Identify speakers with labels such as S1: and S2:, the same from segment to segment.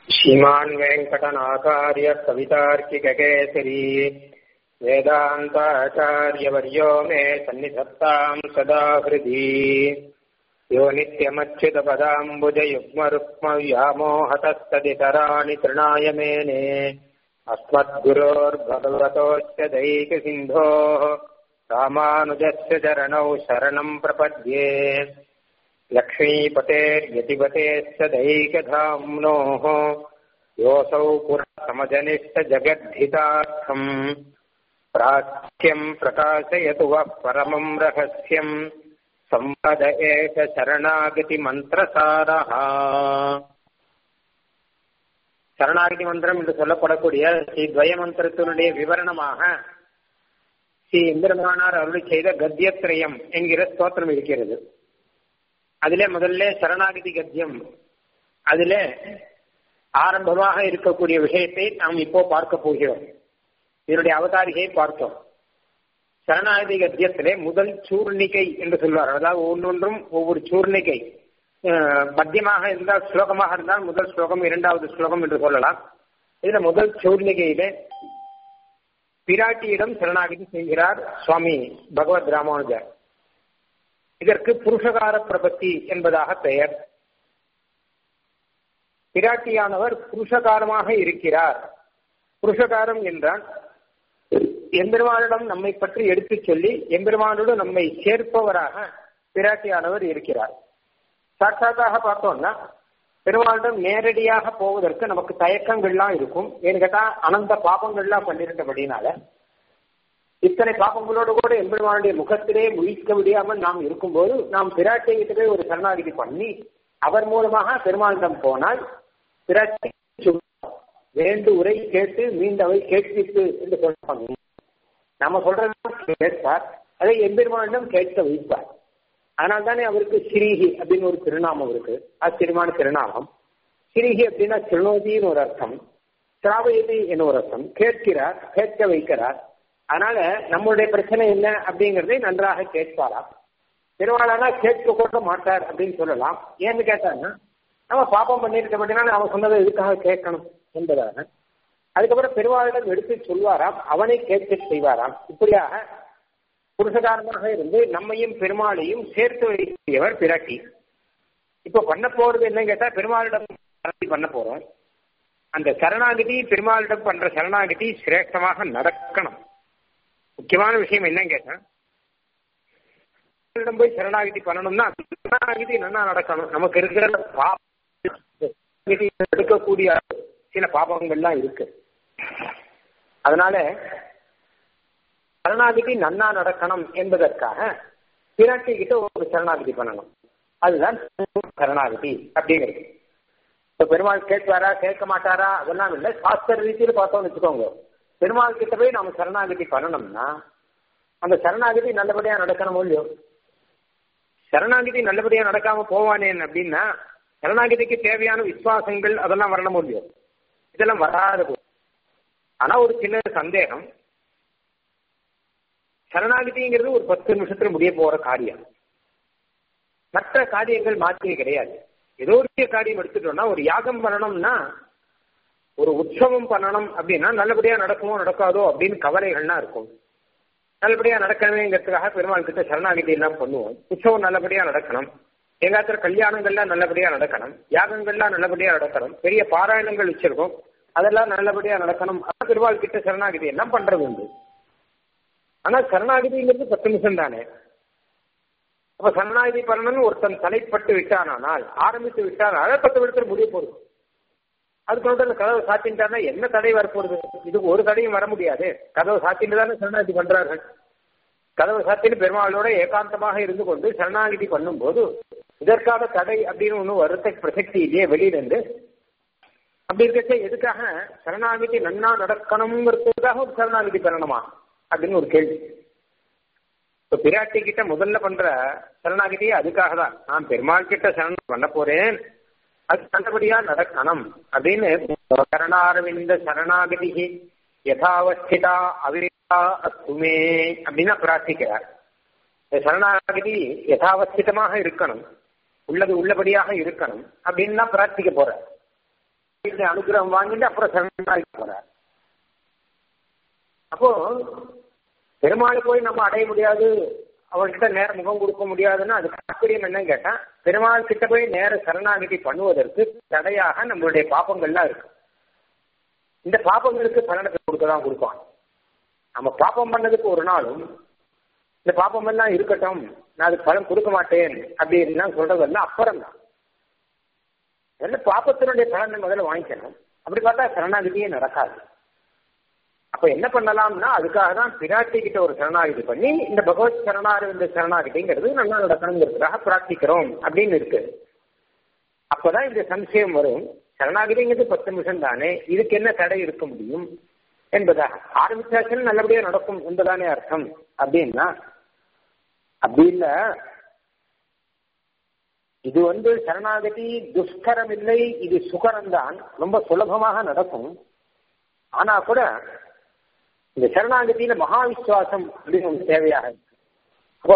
S1: श्रीमान् वेङ्कटनाकार्य कवितार्किककेसरी वेदान्ताचार्यवर्यो मे सन्निधत्ताम् सदा हृदि यो नित्यमच्युतपदाम्बुजयुग्मरुक्मव्यामोहतस्तदितराणि तृणाय मेने अस्मद्गुरोर्भगवतोश्च दैकसिन्धोः रामानुजस्य चरणौ शरणम् प्रपद्ये लक्ष्मीपतेर्यतिपतेश्च दैकधाम्नोः योऽसौ पुरसमजनिष्ठजगद्धितार्थम् प्राच्यम् प्रकाशयतु वः परमम् रहस्यम् संवद एष சரணாகதிமந்திரசாரः சரணாகதி மந்திரம் என்று சொல்லப்படக்கூடிய ஸ்ரீ துவய மந்திரத்தினுடைய விவரணமாக ஸ்ரீ எம்பெருமானார் அருளி செய்த கத்தியத்ரயம் என்கிற ஸ்தோத்திரம் இருக்கிறது அதிலே முதல்ல சரணாகதி கத்தியம் அதிலே ஆரம்பமாக இருக்கக்கூடிய விஷயத்தை நாம் இப்போ பார்க்க போகிறோம் இதனுடைய அவதாரிகையை பார்த்தோம் சரணாகதி கத்தியத்திலே முதல் சூர்ணிகை என்று சொல்வார் அதாவது ஒவ்வொன்றும் ஒவ்வொரு சூர்ணிகை மத்தியமாக இருந்தால் ஸ்லோகமாக இருந்தால் முதல் ஸ்லோகம் இரண்டாவது ஸ்லோகம் என்று சொல்லலாம் இதுல முதல் சூர்ணிகையிலே பிராட்டியிடம் சரணாகதி செய்கிறார் சுவாமி பகவத் ராமானுஜர் இதற்கு புருஷகார பிரபத்தி என்பதாக பெயர் பிராட்டியானவர் புருஷகாரமாக இருக்கிறார் புருஷகாரம் என்றால் எம்பெருமானிடம் நம்மை பற்றி எடுத்து சொல்லி எம்பெருமானோடு நம்மை சேர்ப்பவராக பிராட்டியானவர் இருக்கிறார் சாட்சாத்தாக பார்த்தோம்னா பெருமாளிடம் நேரடியாக போவதற்கு நமக்கு தயக்கங்கள்லாம் இருக்கும் ஏன்னு கேட்டா அனந்த பாபங்கள்லாம் பண்ணிருந்தபடினால இத்தனை பாப்பங்களோடு கூட எம்பெருமானுடைய முகத்திலே முழிக்க முடியாமல் நாம் இருக்கும்போது நாம் பிராட்டியிட்டவே ஒரு சரணாகிதி பண்ணி அவர் மூலமாக பெருமாளிடம் போனால் பிராட்டி வேண்டு உரை கேட்டு மீண்டவை கேட்பித்து என்று சொல்லுவாங்க நம்ம சொல்றது கேட்பார் அதை எம்பெருமானிடம் கேட்க வைப்பார் அதனால தானே அவருக்கு ஸ்ரீஹி அப்படின்னு ஒரு திருநாமம் இருக்கு ஆச்சரியமான திருநாமம் ஸ்ரீஹி அப்படின்னா திருநோதின்னு ஒரு அர்த்தம் திராவயதி என்ன ஒரு அர்த்தம் கேட்கிறார் கேட்க வைக்கிறார் அதனால நம்மளுடைய பிரச்சனை என்ன அப்படிங்கறதை நன்றாக கேட்பாரா பெருமாளானா கேட்க கூட மாட்டார் அப்படின்னு சொல்லலாம் ஏன்னு கேட்டாங்கன்னா நம்ம பாப்பம் பண்ணிருக்கப்படினால அவன் சொன்னதை எதுக்காக கேட்கணும் என்பதாக அதுக்கப்புறம் பெருமாளிடம் எடுத்து சொல்வாராம் அவனை கேட்க செய்வாராம் இப்படியாக புருஷகாரமாக இருந்து நம்மையும் பெருமாளையும் சேர்த்து வைக்கியவர் பிராட்டி இப்ப பண்ண போறது என்ன கேட்டா பெருமாளிடம் பண்ண போறோம் அந்த சரணாகதி பெருமாளிடம் பண்ற சரணாகதி சிரேஷ்டமாக நடக்கணும் முக்கியமான விஷயம் என்னன்னு கேட்டா போய் சரணாகதி பண்ணணும்னா சரணாகதி நல்லா நடக்கணும் நமக்கு இருக்கிற எடுக்கக்கூடிய சில பாபங்கள்லாம் இருக்கு அதனால சரணாகதி நன்னா நடக்கணும் என்பதற்காக பிராட்டி கிட்ட ஒரு சரணாகதி பண்ணணும் அதுதான் சரணாகதி அப்படிங்கிறது இப்ப பெருமாள் கேட்பாரா கேட்க மாட்டாரா அதெல்லாம் இல்லை சாஸ்திர ரீதியில் பார்த்தோம்னு வச்சுக்கோங்க பெருமாள் கிட்ட போய் நம்ம சரணாகதி பண்ணணும்னா அந்த சரணாகதி நல்லபடியா நடக்கணும் இல்லையோ சரணாகதி நல்லபடியா நடக்காம போவானேன் அப்படின்னா சரணாகதிக்கு தேவையான விசுவாசங்கள் அதெல்லாம் வரணும் இல்லையோ இதெல்லாம் வராது ஆனா ஒரு சின்ன சந்தேகம் சரணாகதிங்கிறது ஒரு பத்து நிமிஷத்துல முடிய போற காரியம் மற்ற காரியங்கள் மாற்றியே கிடையாது ஏதோ ஒரு காரியம் எடுத்துட்டோம்னா ஒரு யாகம் பண்ணணும்னா ஒரு உற்சவம் பண்ணணும் அப்படின்னா நல்லபடியா நடக்குமோ நடக்காதோ அப்படின்னு கவலைகள்லாம் இருக்கும் நல்லபடியா நடக்கணுங்கிறதுக்காக பெருமாள் கிட்ட சரணாகதி எல்லாம் பண்ணுவோம் உற்சவம் நல்லபடியா நடக்கணும் எங்காத்திர கல்யாணங்கள்லாம் நல்லபடியா நடக்கணும் யாகங்கள்லாம் நல்லபடியா நடக்கணும் பெரிய பாராயணங்கள் வச்சிருக்கோம் அதெல்லாம் நல்லபடியா நடக்கணும் பெருமாள் கிட்ட சரணாகதி எல்லாம் பண்றது உண்டு ஆனா சரணாகதிங்கிறது பத்து நிமிஷம் தானே அப்ப சரணாகதி பண்ணணும்னு ஒருத்தன் தலைப்பட்டு விட்டானால் ஆரம்பித்து விட்டானால் பத்து நிமிடத்தில் முடிய போகுது அதுக்கு வந்து அந்த கதவை சாத்தின்ட்டாருன்னா என்ன தடை வரப்போகுது இதுக்கு ஒரு தடையும் வர முடியாது கதவை சாத்திட்டு தானே சரணாகதி பண்றார்கள் கதவை சாத்தின்னு பெருமாளோட ஏகாந்தமாக இருந்து கொண்டு சரணாகதி பண்ணும்போது இதற்கான தடை அப்படின்னு ஒன்றும் வருத்த பிரசக்தி இல்லையே வெளியிலிருந்து அப்படி இருக்கச்ச எதுக்காக சரணாகதி நன்னா நடக்கணுங்கிறதுக்காக ஒரு சரணாகதி பண்ணணுமா அப்படின்னு ஒரு கேள்வி இப்ப பிராட்டி கிட்ட முதல்ல பண்ற சரணாகதியே அதுக்காக தான் நான் பெருமாள் கிட்ட சரணம் பண்ண போறேன் அது நல்லபடியா நடக்கணும் அப்படின்னு சரணாரவிந்த சரணாகதி யதாவஸ்திதா அவிரா அத்துமே அப்படின்னு பிரார்த்திக்கிறார் சரணாகதி யதாவஸ்திதமாக இருக்கணும் உள்ளது உள்ளபடியாக இருக்கணும் அப்படின்னு தான் பிரார்த்திக்க போற பிராட்டியுடைய அனுகிரகம் வாங்கிட்டு அப்புறம் சரணாகி போறார் அப்போ பெருமாள் போய் நம்ம அடைய முடியாது அவர்கிட்ட நேர முகம் கொடுக்க முடியாதுன்னா அதுக்கு தாற்பயம் என்னன்னு கேட்டா பெருமாள் கிட்ட போய் நேர சரணாகதி பண்ணுவதற்கு தடையாக நம்மளுடைய பாப்பங்கள்லாம் இருக்கு இந்த பாப்பங்களுக்கு பலனத்தை கொடுக்க தான் கொடுப்பான் நம்ம பாப்பம் பண்ணதுக்கு ஒரு நாளும் இந்த பாப்பம் எல்லாம் இருக்கட்டும் நான் அதுக்கு பலன் கொடுக்க மாட்டேன் அப்படின்னு சொல்றதெல்லாம் அப்புறம் தான் முதல்ல பாப்பத்தினுடைய பலனை முதல்ல வாங்கிக்கணும் அப்படி பார்த்தா சரணாகதியே நடக்காது அப்ப என்ன பண்ணலாம்னா அதுக்காக தான் பிராட்டி கிட்ட ஒரு சரணாகதி பண்ணி இந்த பகவத் சரணாரவிந்த சரணாகதிங்கிறது நல்லா நடக்கணுங்கிறதுக்காக பிரார்த்திக்கிறோம் அப்படின்னு இருக்கு அப்பதான் இந்த சம்சயம் வரும் சரணாகதிங்கிறது பத்து நிமிஷம் தானே இதுக்கு என்ன தடை இருக்க முடியும் என்பதாக ஆரம்பிச்சாச்சுன்னு நல்லபடியா நடக்கும் என்பதானே அர்த்தம் அப்படின்னா அப்படி இல்ல இது வந்து சரணாகதி துஷ்கரம் இல்லை இது சுகரம் தான் ரொம்ப சுலபமாக நடக்கும் ஆனா கூட இந்த சரணாகதியில மகா விசுவாசம் அப்படின்னு ஒன்று தேவையாக இருக்கு அப்போ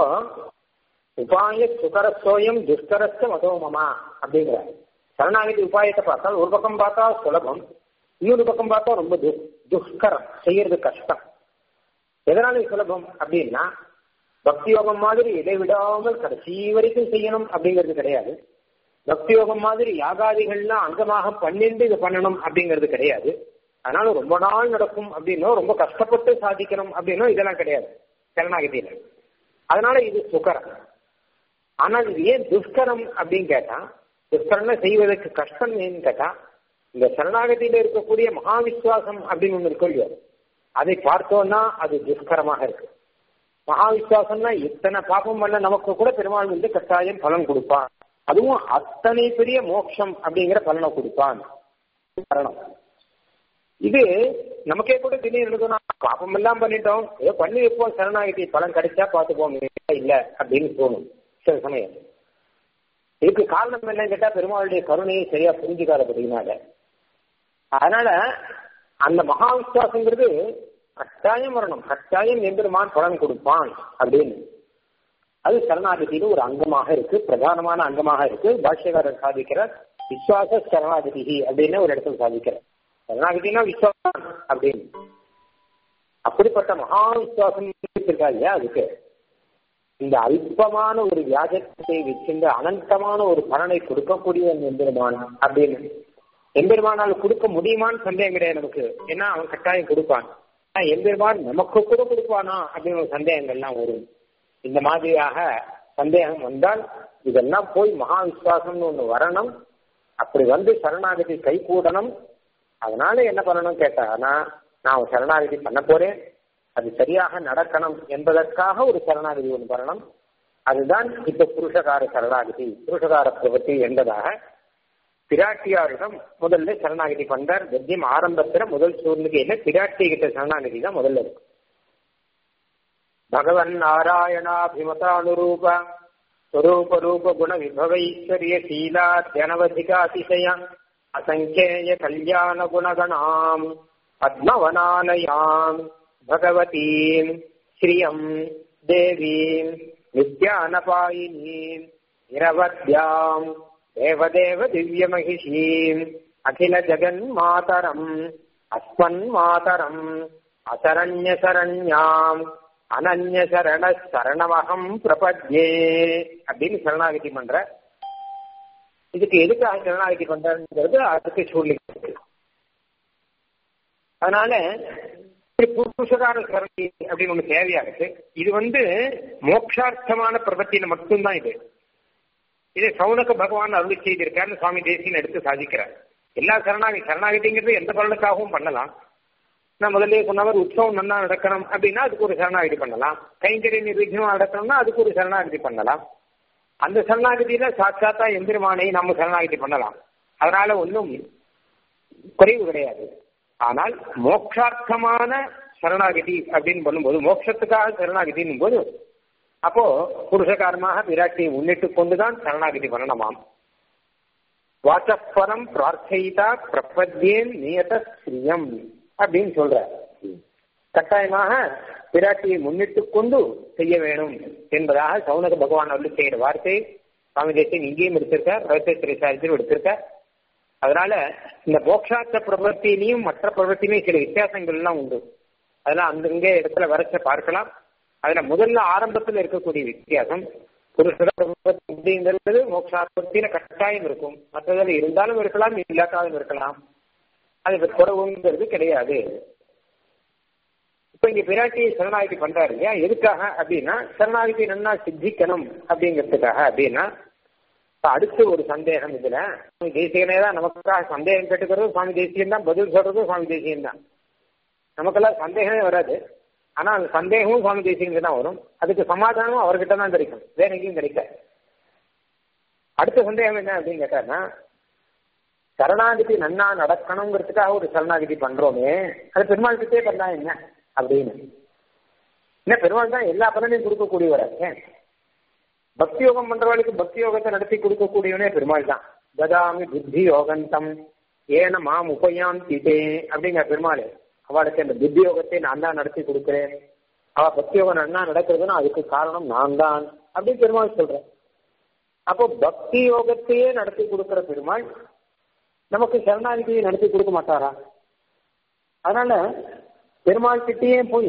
S1: உபாய சுகரசோயம் துஷ்கரஸ்த மதோமமா அப்படிங்கிற சரணாகதி உபாயத்தை பார்த்தா ஒரு பக்கம் பார்த்தா சுலபம் இன்னொரு பக்கம் பார்த்தா ரொம்ப து துஷ்கரம் செய்யறது கஷ்டம் எதனால சுலபம் அப்படின்னா பக்தி யோகம் மாதிரி இடைவிடாமல் கடைசி வரைக்கும் செய்யணும் அப்படிங்கிறது கிடையாது பக்தி யோகம் மாதிரி யாகாதிகள்லாம் அங்கமாக பண்ணிட்டு இது பண்ணணும் அப்படிங்கிறது கிடையாது அதனால ரொம்ப நாள் நடக்கும் அப்படின்னும் ரொம்ப கஷ்டப்பட்டு சாதிக்கணும் அப்படின்னும் இதெல்லாம் கிடையாது சரணாகதியில அதனால இது சுகரம் ஆனால் இது ஏன் துஷ்கரம் அப்படின்னு கேட்டா துஷ்கரம்னா செய்வதற்கு கஷ்டம் ஏன்னு கேட்டா இந்த சரணாகதியில இருக்கக்கூடிய மகா விசுவாசம் அப்படின்னு ஒண்ணு இருக்கும் இல்லையா அதை பார்த்தோம்னா அது துஷ்கரமாக இருக்கு மகா விசுவாசம்னா இத்தனை பாப்பம் பண்ண நமக்கு கூட பெருமாள் வந்து கட்டாயம் பலன் கொடுப்பான் அதுவும் அத்தனை பெரிய மோட்சம் அப்படிங்கிற பலனை கொடுப்பான் காரணம் இது நமக்கே கூட திடீர்னு இருக்குன்னா பாப்பம் எல்லாம் பண்ணிட்டோம் ஏதோ பண்ணி வைப்போம் சரணாகதி பலன் கிடைச்சா பார்த்துப்போம் இல்ல அப்படின்னு தோணும் சில சமயம் இதுக்கு காரணம் என்னன்னு கேட்டா பெருமாளுடைய கருணையை சரியா புரிஞ்சுக்காதபடினால அதனால அந்த மகா விசுவாசங்கிறது கட்டாயம் வரணும் கட்டாயம் எம்பெருமான் பலன் கொடுப்பான் அப்படின்னு அது சரணாகதியில ஒரு அங்கமாக இருக்கு பிரதானமான அங்கமாக இருக்கு பாஷ்யக்காரர் சாதிக்கிறார் விஸ்வாச சரணாகதி அப்படின்னு ஒரு இடத்துல சாதிக்கிறார் சரணாகதினா விஸ்வாசம் அப்படின்னு அப்படிப்பட்ட மகா விசுவாசம் இருக்கா இல்லையா அதுக்கு இந்த அல்பமான ஒரு வியாஜத்தை வச்சிருந்த அனந்தமான ஒரு பலனை கொடுக்கக்கூடிய எம்பெருமான் அப்படின்னு எம்பெருமானால் கொடுக்க முடியுமான்னு சந்தேகம் கிடையாது நமக்கு ஏன்னா அவன் கட்டாயம் கொடுப்பான் எம்பெருமான் நமக்கு கூட கொடுப்பானா அப்படின்னு ஒரு சந்தேகங்கள்லாம் வரும் இந்த மாதிரியாக சந்தேகம் வந்தால் இதெல்லாம் போய் மகா விசுவாசம்னு ஒண்ணு வரணும் அப்படி வந்து சரணாகதி கை கூடணும் அதனால என்ன பண்ணணும் கேட்டானா நான் சரணாகதி பண்ண போறேன் அது சரியாக நடக்கணும் என்பதற்காக ஒரு சரணாகதி ஒன்று வரணும் அதுதான் இப்ப புருஷகார சரணாகதி புருஷகார பிரவர்த்தி என்பதாக பிராட்டியாரிடம் முதல்ல சரணாகதி பண்றார் கத்தியம் ஆரம்பத்துல முதல் சூழ்நிலையில பிராட்டி கிட்ட சரணாகதி தான் முதல்ல இருக்கு பகவன் நாராயணாபிமதானுரூப ஸ்வரூப ரூப குண விபவைஸ்வரிய சீலாத்யனவதிகாதிசய அசங்கேய கல்யாண குணகணாம் பத்மவனாலயாம் பகவதீம் ஸ்ரீயம் தேவீம் நித்யானபாயினீம் நிரவத்யாம் தேவதேவ திவ்யமகிஷீம் அகில ஜகன்மாதரம் அஸ்மன்மாதரம் அசரண்யசரண்யாம் அனன்ய சரண சரணமகம் பிரபத்யே அப்படின்னு சரணாகதி பண்ற இதுக்கு எதுக்காக சரணாகதி பண்றது அதுக்கு சூழ்நிலை அதனால புருஷகார சரணி அப்படின்னு ஒண்ணு தேவையா இருக்கு இது வந்து மோட்சார்த்தமான பிரபத்தியில மட்டும்தான் இது இதை சவுனக பகவான் அருளி செய்திருக்காருன்னு சுவாமி தேசியன் எடுத்து சாதிக்கிறார் எல்லா சரணாகி சரணாகதிங்கிறது எந்த பலனுக்காகவும் பண்ணலாம் நான் முதல்ல சொன்ன மாதிரி உற்சவம் நல்லா நடக்கணும் அப்படின்னா அதுக்கு ஒரு சரணாகதி பண்ணலாம் கைங்கரிய நிர்விக்னம் நடக்கணும்னா அதுக்கு ஒரு சரணாகதி பண்ணலாம் அந்த சரணாகதியில சாட்சாத்தா எந்திரமானை நம்ம சரணாகதி பண்ணலாம் அதனால ஒன்றும் குறைவு கிடையாது ஆனால் மோட்சார்த்தமான சரணாகதி அப்படின்னு பண்ணும்போது மோட்சத்துக்காக சரணாகதின் போது அப்போ புருஷகாரமாக விராட்டியை முன்னிட்டு கொண்டுதான் சரணாகதி பண்ணணுமாம் வாச்சப்பரம் பிரார்த்திதா பிரபத்யேன் நியத ஸ்ரீயம் அப்படின்னு சொல்ற கட்டாயமாக பிராட்டியை முன்னிட்டு கொண்டு செய்ய வேணும் என்பதாக சவுனக பகவான் அருள் செய்கிற வார்த்தை சுவாமி தேசியன் இங்கேயும் எடுத்திருக்கார் ரகசிய திரைசாரத்திலும் எடுத்திருக்கார் அதனால இந்த மோட்சார்த்த பிரவர்த்தியிலையும் மற்ற பிரவர்த்தியிலையும் சில வித்தியாசங்கள் எல்லாம் உண்டு அதெல்லாம் அங்கங்கே இடத்துல வரைச்ச பார்க்கலாம் அதுல முதல்ல ஆரம்பத்துல இருக்கக்கூடிய வித்தியாசம் புருஷ அப்படிங்கிறது மோட்சார்த்தத்தில கட்டாயம் இருக்கும் மற்றதில் இருந்தாலும் இருக்கலாம் இல்லாட்டாலும் இருக்கலாம் அது குறவுங்கிறது கிடையாது இப்ப இங்க பிராட்டி சரணாகதி பண்றாரு இல்லையா எதுக்காக அப்படின்னா சரணாகதி நன்னா சித்திக்கணும் அப்படிங்கிறதுக்காக அப்படின்னா அடுத்து ஒரு சந்தேகம் இதுல சுவாமி தேசியனே தான் நமக்காக சந்தேகம் கேட்டுக்கிறது சுவாமி தேசியம் தான் பதில் சொல்றதும் சுவாமி தேசியம் தான் நமக்கெல்லாம் சந்தேகமே வராது ஆனா அந்த சந்தேகமும் சுவாமி தேசியம் தான் வரும் அதுக்கு சமாதானமும் அவர்கிட்ட தான் கிடைக்கும் வேற எங்கேயும் கிடைக்க அடுத்த சந்தேகம் என்ன அப்படின்னு கேட்டாருன்னா சரணாகதி நன்னா நடக்கணுங்கிறதுக்காக ஒரு சரணாகதி பண்றோமே அது பெருமாள் கிட்டே பண்ணா என்ன அப்படின்னு என்ன பெருமாள் தான் எல்லா பலனையும் கொடுக்கக்கூடியவர் ஏன் பக்தி யோகம் பண்றவளுக்கு பக்தி யோகத்தை நடத்தி கொடுக்கக்கூடியவனே பெருமாள் தான் ததாமி புத்தி யோகந்தம் ஏன மாம் உபயாந்திதே அப்படிங்கிற பெருமாள் அவளுக்கு அந்த புத்தி யோகத்தை நான் தான் நடத்தி கொடுக்கிறேன் அவ பக்தி யோகம் நன்னா நடக்கிறதுன்னா அதுக்கு காரணம் நான் தான் அப்படின்னு பெருமாள் சொல்றேன் அப்போ பக்தி யோகத்தையே நடத்தி கொடுக்கிற பெருமாள் நமக்கு சரணாகிதியை நடத்தி கொடுக்க மாட்டாரா அதனால பெருமாள் கிட்டேயே போய்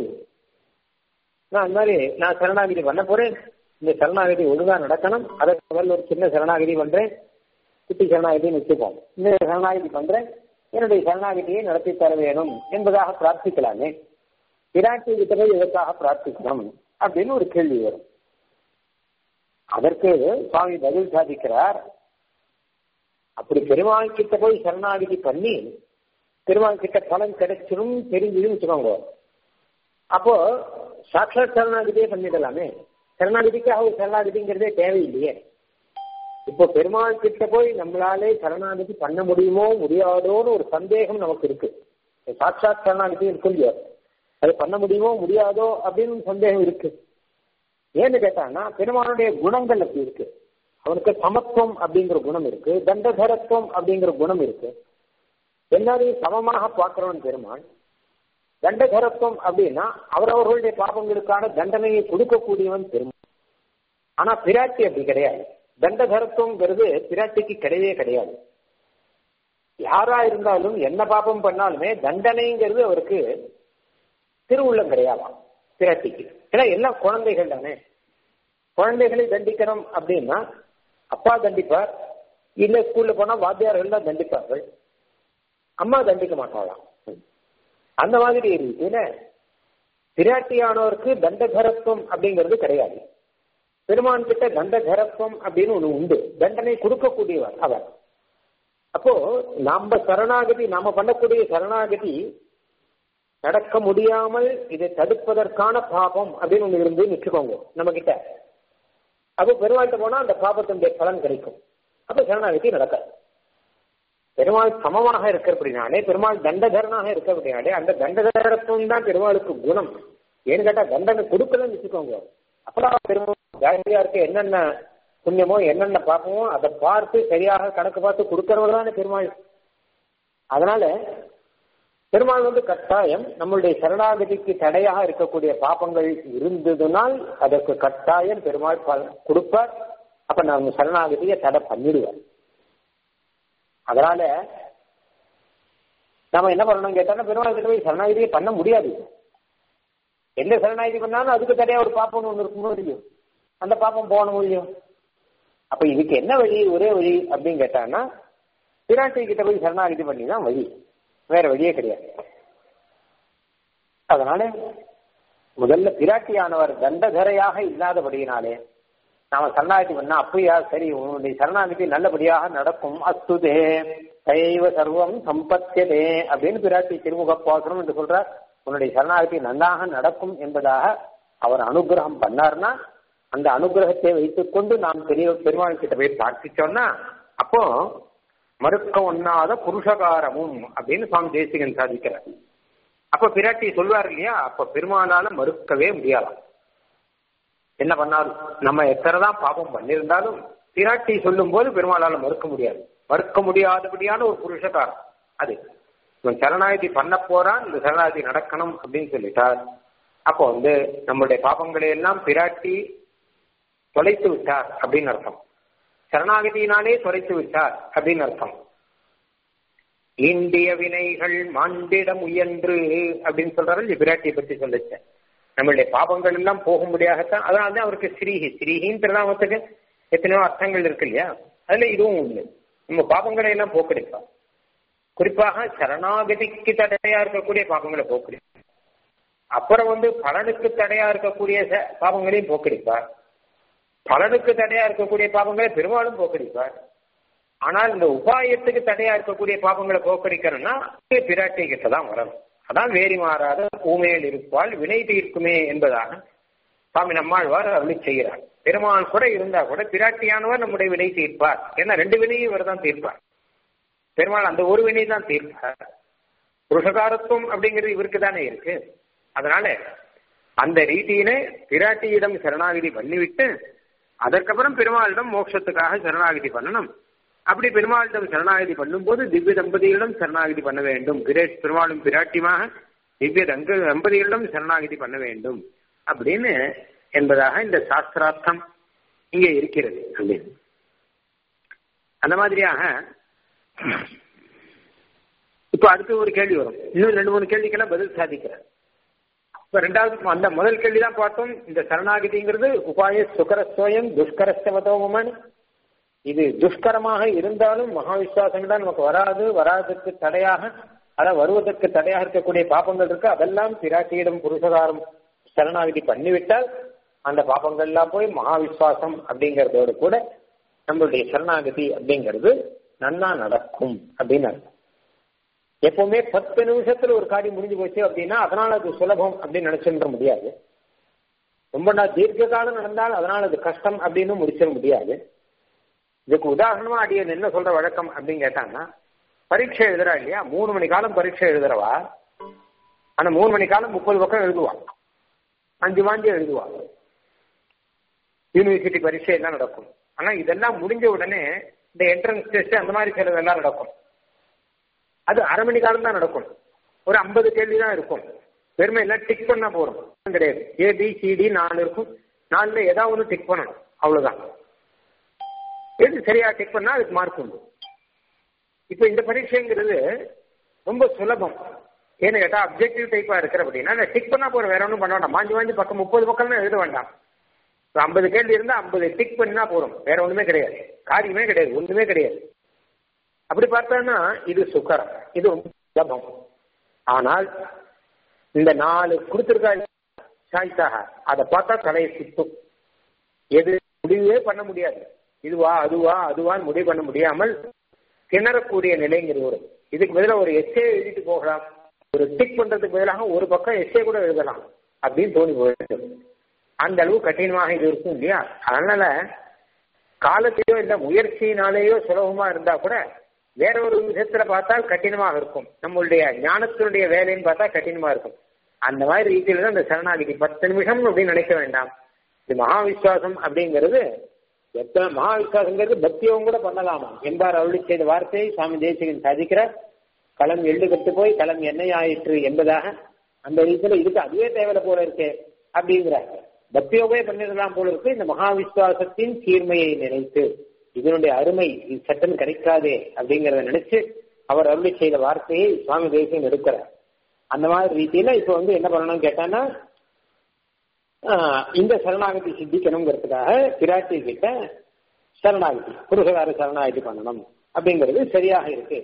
S1: நான் அந்த மாதிரி நான் சரணாகிதி பண்ண போறேன் இந்த சரணாகதி ஒழுங்கா நடக்கணும் அதற்கு முதல்ல ஒரு சின்ன சரணாகதி பண்றேன் குட்டி சரணாகதின்னு வச்சுப்போம் இந்த சரணாகதி பண்றேன் என்னுடைய சரணாகதியை நடத்தி தர வேணும் என்பதாக பிரார்த்திக்கலாமே விராட்டி கிட்ட போய் இதற்காக பிரார்த்திக்கணும் அப்படின்னு ஒரு கேள்வி வரும் அதற்கு சுவாமி பதில் சாதிக்கிறார் அப்படி பெருமாள் கிட்ட போய் சரணாகதி பண்ணி பெருமாள் கிட்ட பலன் கிடைச்சிடும் தெரிஞ்சதுன்னு வச்சுக்கோங்க அப்போ சாட்சாத் சரணாகதியே பண்ணிடலாமே சரணாகதிக்காக ஒரு சரணாகதிங்கிறதே தேவையில்லையே இப்போ பெருமாள் கிட்ட போய் நம்மளாலே சரணாகதி பண்ண முடியுமோ முடியாதோன்னு ஒரு சந்தேகம் நமக்கு இருக்கு சாட்சாத் சரணாகதி இருக்கு இல்லையோ அது பண்ண முடியுமோ முடியாதோ அப்படின்னு சந்தேகம் இருக்கு ஏன்னு கேட்டான்னா பெருமானுடைய குணங்கள் அப்படி இருக்கு அவனுக்கு சமத்துவம் அப்படிங்கிற குணம் இருக்கு தண்டதரத்துவம் அப்படிங்கிற குணம் இருக்கு எல்லாரையும் சமமாக பார்க்கிறவன் பெருமான் தண்டகரத்துவம் அப்படின்னா அவரவர்களுடைய பாபங்களுக்கான தண்டனையை கொடுக்கக்கூடியவன் பெருமாள் ஆனா பிராட்டி அப்படி கிடையாது தண்டகரத்துவங்கிறது பிராட்டிக்கு கிடையவே கிடையாது யாரா இருந்தாலும் என்ன பாபம் பண்ணாலுமே தண்டனைங்கிறது அவருக்கு திருவுள்ளம் கிடையாதாம் பிராட்டிக்கு ஏன்னா எல்லாம் குழந்தைகள் தானே குழந்தைகளை தண்டிக்கணும் அப்படின்னா அப்பா தண்டிப்பார் இல்ல ஸ்கூல்ல போனா வாத்தியார்கள் தான் தண்டிப்பார்கள் அம்மா தண்டிக்க மாட்டாளாம் அந்த மாதிரி ரீதியில பிராட்டியானவருக்கு தண்டகரத்துவம் அப்படிங்கிறது கிடையாது பெருமான் கிட்ட தண்டகரத்துவம் அப்படின்னு ஒண்ணு உண்டு தண்டனை கொடுக்கக்கூடியவர் அவர் அப்போ நாம சரணாகதி நாம பண்ணக்கூடிய சரணாகதி நடக்க முடியாமல் இதை தடுப்பதற்கான பாபம் அப்படின்னு ஒண்ணு இருந்து நிச்சுக்கோங்க நம்ம கிட்ட அப்போ பெருமாள்கிட்ட போனா அந்த பாபத்தினுடைய பலன் கிடைக்கும் அப்ப சரணாகதி நடக்காது பெருமாள் சமமாக இருக்கிறபடினாலே பெருமாள் தண்டதரனாக இருக்கிறபடினாலே அந்த தண்டதரத்துவம் தான் பெருமாளுக்கு குணம் ஏன்னு கேட்டா தண்டனை கொடுக்கலன்னு வச்சுக்கோங்க அப்பதான் பெருமாள் ஜாகிரியாருக்கு என்னென்ன புண்ணியமோ என்னென்ன பாப்பமோ அதை பார்த்து சரியாக கணக்கு பார்த்து கொடுக்கறவர் தானே பெருமாள் அதனால பெருமாள் வந்து கட்டாயம் நம்மளுடைய சரணாகதிக்கு தடையாக இருக்கக்கூடிய பாப்பங்கள் இருந்ததுனால் அதற்கு கட்டாயம் பெருமாள் கொடுப்பார் அப்ப நம்ம சரணாகதியை தடை பண்ணிடுவார் அதனால நம்ம என்ன பண்ணணும் கேட்டா பெருமாள் கிட்ட போய் சரணாகதியை பண்ண முடியாது எந்த சரணாகதி பண்ணாலும் அதுக்கு தடையா ஒரு பாப்பம் ஒன்று இருக்கும் முடியும் அந்த பாப்பம் போன முடியும் அப்ப இதுக்கு என்ன வழி ஒரே வழி அப்படின்னு கேட்டான்னா பிராட்டி கிட்ட போய் சரணாகதி பண்ணி தான் வழி வேற வழியே கிடையாது அதனால முதல்ல பிராட்டியானவர் தண்டதரையாக இல்லாதபடியினாலே நாம சரணாகதி பண்ணா அப்படியா சரி உன்னுடைய சரணாகதி நல்லபடியாக நடக்கும் அஸ்துதே தைவ சர்வம் சம்பத்தியதே அப்படின்னு பிராட்டி திருமுக பாசனம் என்று சொல்றார் உன்னுடைய சரணாகதி நன்றாக நடக்கும் என்பதாக அவர் அனுகிரகம் பண்ணார்னா அந்த அனுகிரகத்தை வைத்துக் கொண்டு நாம் பெரிய பெருமாள் கிட்ட போய் பிரார்த்திச்சோம்னா அப்போ மறுக்க ஒண்ணாத புருஷகாரமும் அப்படின்னு சுவாமி தேசிகன் சாதிக்கிறார் அப்ப பிராட்டி சொல்வார் இல்லையா அப்ப பெருமானால மறுக்கவே முடியாதாம் என்ன பண்ணாலும் நம்ம எத்தனைதான் பாபம் பண்ணியிருந்தாலும் பிராட்டி சொல்லும் போது பெருமாளால மறுக்க முடியாது மறுக்க முடியாதபடியான ஒரு புருஷகாரம் அது இவன் சரணாகதி பண்ண போறான் இந்த சரணாகதி நடக்கணும் அப்படின்னு சொல்லிட்டார் அப்போ வந்து நம்மளுடைய பாபங்களை எல்லாம் பிராட்டி தொலைத்து விட்டார் அப்படின்னு அர்த்தம் சரணாகதியினாலே தொலைத்து விட்டார் அப்படின்னு அர்த்தம் இந்திய வினைகள் மாண்டிட முயன்று அப்படின்னு சொல்றாரு பிராட்டியை பற்றி சொல்லுச்சேன் நம்மளுடைய பாபங்கள் எல்லாம் போகும்படியாகத்தான் அதனால தான் அவருக்கு ஸ்ரீஹி ஸ்ரீஹின் திருநாமத்துக்கு எத்தனையோ அர்த்தங்கள் இருக்கு இல்லையா அதுல இதுவும் உண்டு நம்ம பாபங்களை எல்லாம் போக்கடிப்பா குறிப்பாக சரணாகதிக்கு தடையா இருக்கக்கூடிய பாபங்களை போக்கடிப்பா அப்புறம் வந்து பலனுக்கு தடையா இருக்கக்கூடிய பாபங்களையும் போக்கடிப்பார் பலனுக்கு தடையா இருக்கக்கூடிய பாபங்களை பெரும்பாலும் போக்கடிப்பார் ஆனால் இந்த உபாயத்துக்கு தடையா இருக்கக்கூடிய பாபங்களை போக்கடிக்கணும்னா பிராட்டி கிட்ட தான் வரணும் அதான் வேறி மாறாத ஊமையில் இருப்பால் வினை தீர்க்குமே என்பதாக சுவாமி நம்மாழ்வார் அருளி செய்கிறார் பெருமாள் கூட இருந்தா கூட பிராட்டியானவர் நம்முடைய வினை தீர்ப்பார் ஏன்னா ரெண்டு வினையும் இவர் தான் தீர்ப்பார் பெருமாள் அந்த ஒரு வினை தான் தீர்ப்பார் புருஷகாரத்துவம் அப்படிங்கிறது இவருக்கு தானே இருக்கு அதனால அந்த ரீதியில பிராட்டியிடம் சரணாகிதி பண்ணிவிட்டு அதற்கப்புறம் பெருமாளிடம் மோட்சத்துக்காக சரணாகிதி பண்ணணும் அப்படி பெருமாளிடம் சரணாகிதி பண்ணும்போது திவ்ய தம்பதிகளிடம் சரணாகிதி பண்ண வேண்டும் பிரேஷ் பெருமாளும் பிராட்டியமாக திவ்ய தங்க தம்பதிகளிடம் சரணாகிதி பண்ண வேண்டும் அப்படின்னு என்பதாக இந்த சாஸ்திரார்த்தம் இங்கே இருக்கிறது அப்படின்னு அந்த மாதிரியாக இப்ப அடுத்து ஒரு கேள்வி வரும் இன்னும் ரெண்டு மூணு கேள்விக்கெல்லாம் பதில் சாதிக்கிறார் இப்ப ரெண்டாவது அந்த முதல் கேள்வி தான் பார்த்தோம் இந்த சரணாகிதிங்கிறது உபாய சுகரஸ்வயம் துஷ்கரஸ்தவதோமன் இது துஷ்கரமாக இருந்தாலும் மகா விசுவாசம் தான் நமக்கு வராது வராதற்கு தடையாக அதான் வருவதற்கு தடையாக இருக்கக்கூடிய பாப்பங்கள் இருக்கு அதெல்லாம் பிராட்டியிடம் புருஷகாரம் சரணாகிதி பண்ணிவிட்டால் அந்த பாப்பங்கள் எல்லாம் போய் மகா விசுவாசம் அப்படிங்கறதோடு கூட நம்மளுடைய சரணாகதி அப்படிங்கிறது நன்னா நடக்கும் அப்படின்னு அர்த்தம் எப்பவுமே பத்து நிமிஷத்துல ஒரு காரியம் முடிஞ்சு போச்சு அப்படின்னா அதனால அது சுலபம் அப்படின்னு நினைச்சுட முடியாது ரொம்ப நாள் தீர்க்க காலம் நடந்தால் அதனால அது கஷ்டம் அப்படின்னு முடிச்சிட முடியாது இதுக்கு உதாரணமா அடியன் என்ன சொல்ற வழக்கம் அப்படின்னு கேட்டாங்கன்னா பரீட்சை எழுதுறா இல்லையா மூணு மணி காலம் பரீட்சை எழுதுறவா ஆனா மூணு மணி காலம் முப்பது பக்கம் எழுதுவா அஞ்சு வாஞ்சி எழுதுவா யூனிவர்சிட்டி பரீட்சை எல்லாம் நடக்கும் ஆனா இதெல்லாம் முடிஞ்ச உடனே இந்த என்ட்ரன்ஸ் டெஸ்ட் அந்த மாதிரி சிலது எல்லாம் நடக்கும் அது அரை மணி காலம் தான் நடக்கும் ஒரு ஐம்பது கேள்வி தான் இருக்கும் பெருமை எல்லாம் டிக் பண்ணா போறோம் கிடையாது ஏபிசிடி நாலு இருக்கும் நாலுல ஏதாவது ஒன்று டிக் பண்ணணும் அவ்வளவுதான் எது சரியா டிக் பண்ணா அதுக்கு மார்க் உண்டு இப்ப இந்த பரீட்சைங்கிறது ரொம்ப சுலபம் ஏன்னு கேட்டா அப்ஜெக்டிவ் டைப்பா இருக்கிற அப்படின்னா டிக் பண்ணா போற வேற ஒன்றும் பண்ண வேண்டாம் மாஞ்சி மாஞ்சி பக்கம் முப்பது பக்கம் எழுத வேண்டாம் ஐம்பது கேள்வி இருந்தா ஐம்பது டிக் பண்ணா போறோம் வேற ஒண்ணுமே கிடையாது காரியமே கிடையாது ஒண்ணுமே கிடையாது அப்படி பார்த்தோம்னா இது சுக்கரம் இது ரொம்ப சுலபம் ஆனால் இந்த நாலு கொடுத்துருக்காங்க சாய்ஸாக அதை பார்த்தா தலையை சுத்தும் எது முடிவே பண்ண முடியாது இதுவா அதுவா அதுவான்னு முடிவு பண்ண முடியாமல் திணறக்கூடிய நிலைங்கிறது வரும் இதுக்கு பதிலாக ஒரு எஸ்ஏ எழுதிட்டு போகலாம் ஒரு டிக் பண்றதுக்கு பதிலாக ஒரு பக்கம் எஸ்ஏ கூட எழுதலாம் அப்படின்னு தோணி போயிடும் அந்த அளவு கடினமாக இது இருக்கும் இல்லையா அதனால காலத்தையோ இல்ல முயற்சியினாலேயோ சுலபமா இருந்தா கூட வேற ஒரு விதத்துல பார்த்தால் கடினமாக இருக்கும் நம்மளுடைய ஞானத்தினுடைய வேலைன்னு பார்த்தா கடினமா இருக்கும் அந்த மாதிரி ரீதியில தான் இந்த சரணாகிதி பத்து நிமிஷம் அப்படின்னு நினைக்க வேண்டாம் இது மகா விசுவாசம் அப்படிங்கிறது எத்தனை மகா விசுவாசங்கிறது பக்தியும் கூட பண்ணலாமா என்பார் அருளி செய்த வார்த்தையை சுவாமி தேசிகன் சாதிக்கிறார் களம் எள்ளு கட்டு போய் களம் எண்ணெய் ஆயிற்று என்பதாக அந்த ரீதியில இதுக்கு அதுவே தேவையில்ல போல இருக்கே அப்படிங்கிறார் பக்தியோகவே பண்ணிடலாம் போல இருக்கு இந்த மகா விசுவாசத்தின் சீர்மையை நினைத்து இதனுடைய அருமை இது சட்டம் கிடைக்காதே அப்படிங்கறத நினைச்சு அவர் அருளி செய்த வார்த்தையை சுவாமி தேசியம் எடுக்கிறார் அந்த மாதிரி ரீதியில இப்ப வந்து என்ன பண்ணணும்னு கேட்டான்னா இந்த சரணாகதி சித்திக்கணுங்கிறதுக்காக பிராட்டி கிட்ட சரணாகதி புருஷகார சரணாகதி பண்ணணும் அப்படிங்கிறது சரியாக இருக்கு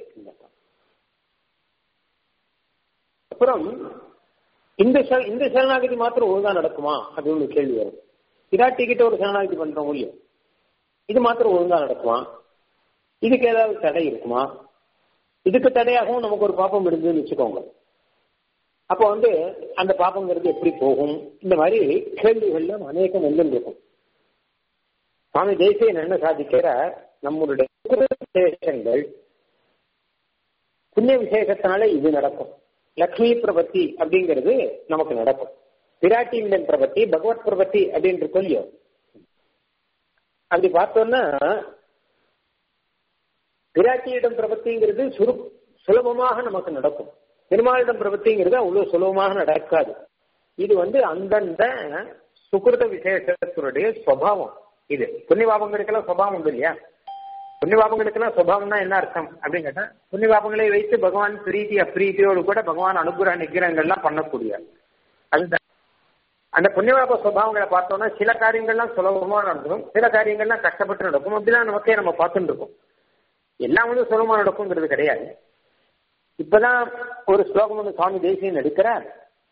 S1: அப்புறம் இந்த இந்த சரணாகதி மாத்திரம் ஒழுங்கா நடக்குமா அப்படின்னு ஒரு கேள்வி வரும் பிராட்டி கிட்ட ஒரு சரணாகதி பண்றோம் இல்லையோ இது மாத்திரம் ஒழுங்கா நடக்குமா இதுக்கு ஏதாவது தடை இருக்குமா இதுக்கு தடையாகவும் நமக்கு ஒரு பாப்பம் இருந்ததுன்னு வச்சுக்கோங்க அப்போ வந்து அந்த பாப்பங்கிறது எப்படி போகும் இந்த மாதிரி கேள்விகள்லாம் அநேகம் வந்துருக்கும் சுவாமி தேசியன் என்ன சாதிக்கிற நம்மளுடைய விசேஷங்கள் புண்ணிய விசேஷத்தினால இது நடக்கும் லக்ஷ்மி பிரபத்தி அப்படிங்கிறது நமக்கு நடக்கும் பிராட்டியின் பிரபத்தி பகவத் பிரபத்தி அப்படின்னு சொல்லியோ அப்படி பார்த்தோம்னா பிராட்டியிடம் பிரபத்திங்கிறது சுரு சுலபமாக நமக்கு நடக்கும் பெருமாளிடம் பிரபத்திங்கிறது அவ்வளவு சுலபமாக நடக்காது இது வந்து அந்தந்த சுகிருத விசேஷத்தினுடைய சுவாவம் இது புண்ணிய பாபங்களுக்கெல்லாம் சுவாவம் உண்டு இல்லையா புண்ணிய பாபங்களுக்கெல்லாம் சுபாவம்னா என்ன அர்த்தம் அப்படின்னு கேட்டா புண்ணிய பாபங்களை வைத்து பகவான் பிரீத்தி அப்பிரீத்தியோடு கூட பகவான் அனுகிரக நிகிரகங்கள்லாம் பண்ணக்கூடிய அதுதான் அந்த புண்ணியபாப சுபாவங்களை பார்த்தோம்னா சில காரியங்கள்லாம் சுலபமா நடக்கும் சில காரியங்கள்லாம் கஷ்டப்பட்டு நடக்கும் அப்படிதான் நமக்கே நம்ம பார்த்துட்டு இருக்கோம் எல்லாம் வந்து சுலபமா நடக்குங்கிறது கிடையாது இப்பதான் ஒரு ஸ்லோகம் வந்து சுவாமி தேசியன் எடுக்கிறார்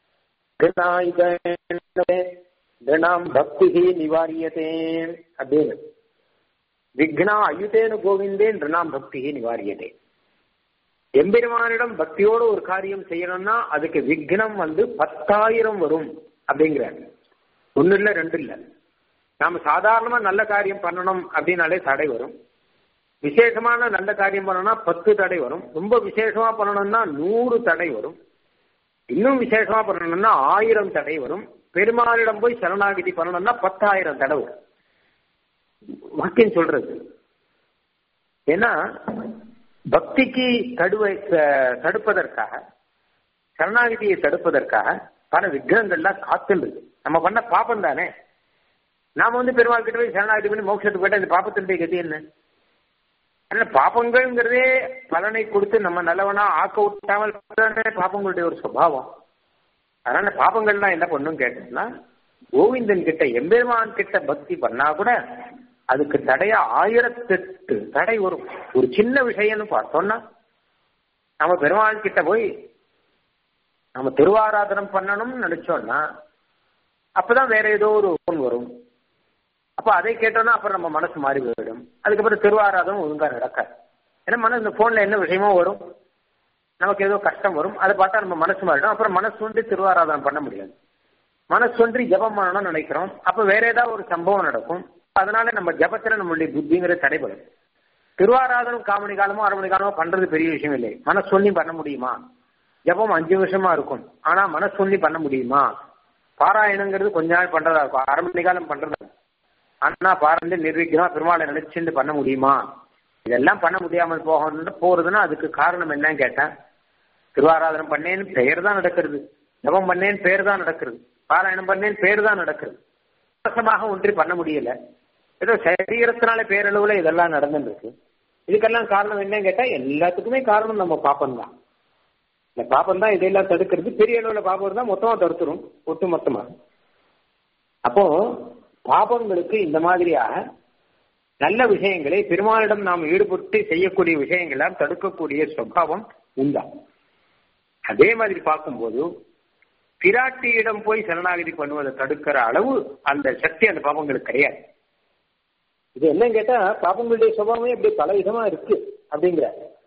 S1: திருநாம் பக்தி நிவாரியதே அப்படின்னு விக்னா அயுதேனு கோவிந்தே நிருணாம் பக்தி நிவாரியதே எம்பெருமானிடம் பக்தியோடு ஒரு காரியம் செய்யணும்னா அதுக்கு விக்னம் வந்து பத்தாயிரம் வரும் அப்படிங்கிறார் ஒன்னு இல்ல ரெண்டு இல்ல நாம சாதாரணமா நல்ல காரியம் பண்ணணும் அப்படின்னாலே தடை வரும் விசேஷமான நல்ல காரியம் பண்ணணும்னா பத்து தடை வரும் ரொம்ப விசேஷமா பண்ணணும்னா நூறு தடை வரும் இன்னும் விசேஷமா பண்ணணும்னா ஆயிரம் தடை வரும் பெருமாளிடம் போய் சரணாகிதி பண்ணணும்னா பத்தாயிரம் தடை வரும் வாக்கியம் சொல்றது ஏன்னா பக்திக்கு தடுவை தடுப்பதற்காக சரணாகிதியை தடுப்பதற்காக பல விக்கிரகங்கள்லாம் காத்துருக்கு நம்ம பண்ண பாப்பம் தானே நாம வந்து பெருமாள் கிட்ட போய் சரணாகிதி பண்ணி மோட்சத்துக்கு போயிட்டு இந்த பாப்பத்தினுடைய கதி என்ன அதனால பாப்பங்கள்ங்கிறதே பலனை கொடுத்து நம்ம நல்லவனா ஆக்க விட்டாமல் பாப்பங்களுடைய ஒரு சுபாவம் அதனால பாப்பங்கள்லாம் என்ன பண்ணும் கேட்டோம்னா கோவிந்தன் கிட்ட எம்பெருமான் கிட்ட பக்தி பண்ணா கூட அதுக்கு தடைய ஆயிரத்தெட்டு தடை வரும் ஒரு சின்ன விஷயம்னு பார்த்தோம்னா நம்ம பெருமாள் கிட்ட போய் நம்ம திருவாராதனம் பண்ணணும்னு நினைச்சோம்னா அப்பதான் வேற ஏதோ ஒரு ஃபோன் வரும் அப்ப அதை கேட்டோம்னா அப்புறம் நம்ம மனசு மாறி போயிடும் அதுக்கப்புறம் திருவாராதனம் ஒழுங்கா நடக்காது ஏன்னா மனசு இந்த போன்ல என்ன விஷயமோ வரும் நமக்கு ஏதோ கஷ்டம் வரும் அதை பார்த்தா நம்ம மனசு மாறிடும் அப்புறம் மனசு வந்து திருவாராதனம் பண்ண முடியாது மனசு வந்து ஜபம் பண்ணணும்னு நினைக்கிறோம் அப்ப வேற ஏதாவது ஒரு சம்பவம் நடக்கும் அதனால நம்ம ஜபத்துல நம்மளுடைய புத்திங்கிறது தடைபடும் திருவாராதனம் காமணி காலமோ அரை மணி காலமோ பண்றது பெரிய விஷயம் இல்லை மனசு சொல்லி பண்ண முடியுமா ஜபம் அஞ்சு வருஷமா இருக்கும் ஆனா மனசு சொல்லி பண்ண முடியுமா பாராயணங்கிறது கொஞ்ச நாள் பண்றதா இருக்கும் அரை மணி காலம் பண்றதா ஆனா பாரந்து நிர்விக்ரமா பெருமாளை நினைச்சுட்டு பண்ண முடியுமா இதெல்லாம் பண்ண முடியாமல் போக போறதுன்னா அதுக்கு காரணம் என்னன்னு கேட்டேன் திருவாராதனம் பண்ணேன்னு பெயர் தான் நடக்கிறது ஜபம் பண்ணேன்னு பேர் தான் நடக்கிறது பாராயணம் பண்ணேன்னு பேர் தான் நடக்கிறது விவசமாக ஒன்றி பண்ண முடியல ஏதோ சரீரத்தினால பேரளவுல இதெல்லாம் நடந்துட்டு இருக்கு இதுக்கெல்லாம் காரணம் என்னன்னு கேட்டா எல்லாத்துக்குமே காரணம் நம்ம பாப்பம் தான் இந்த பாப்பம் தான் இதெல்லாம் தடுக்கிறது பெரிய அளவுல பாப்பம் தான் மொத்தமா தடுத்துரும் ஒட்டு மொத்தமா அப்போ பாபங்களுக்கு இந்த மாதிரியாக நல்ல விஷயங்களை பெருமாளிடம் நாம் ஈடுபட்டு செய்யக்கூடிய விஷயங்களாம் தடுக்கக்கூடிய சுவாவம் உண்டா அதே மாதிரி பார்க்கும்போது பிராட்டியிடம் போய் சரணாகதி பண்ணுவதை தடுக்கிற அளவு அந்த சக்தி அந்த பாபங்களுக்கு கிடையாது இது என்னன்னு கேட்டா பாபங்களுடைய சுபாவமே இப்படி பல விதமா இருக்கு அப்படிங்கிற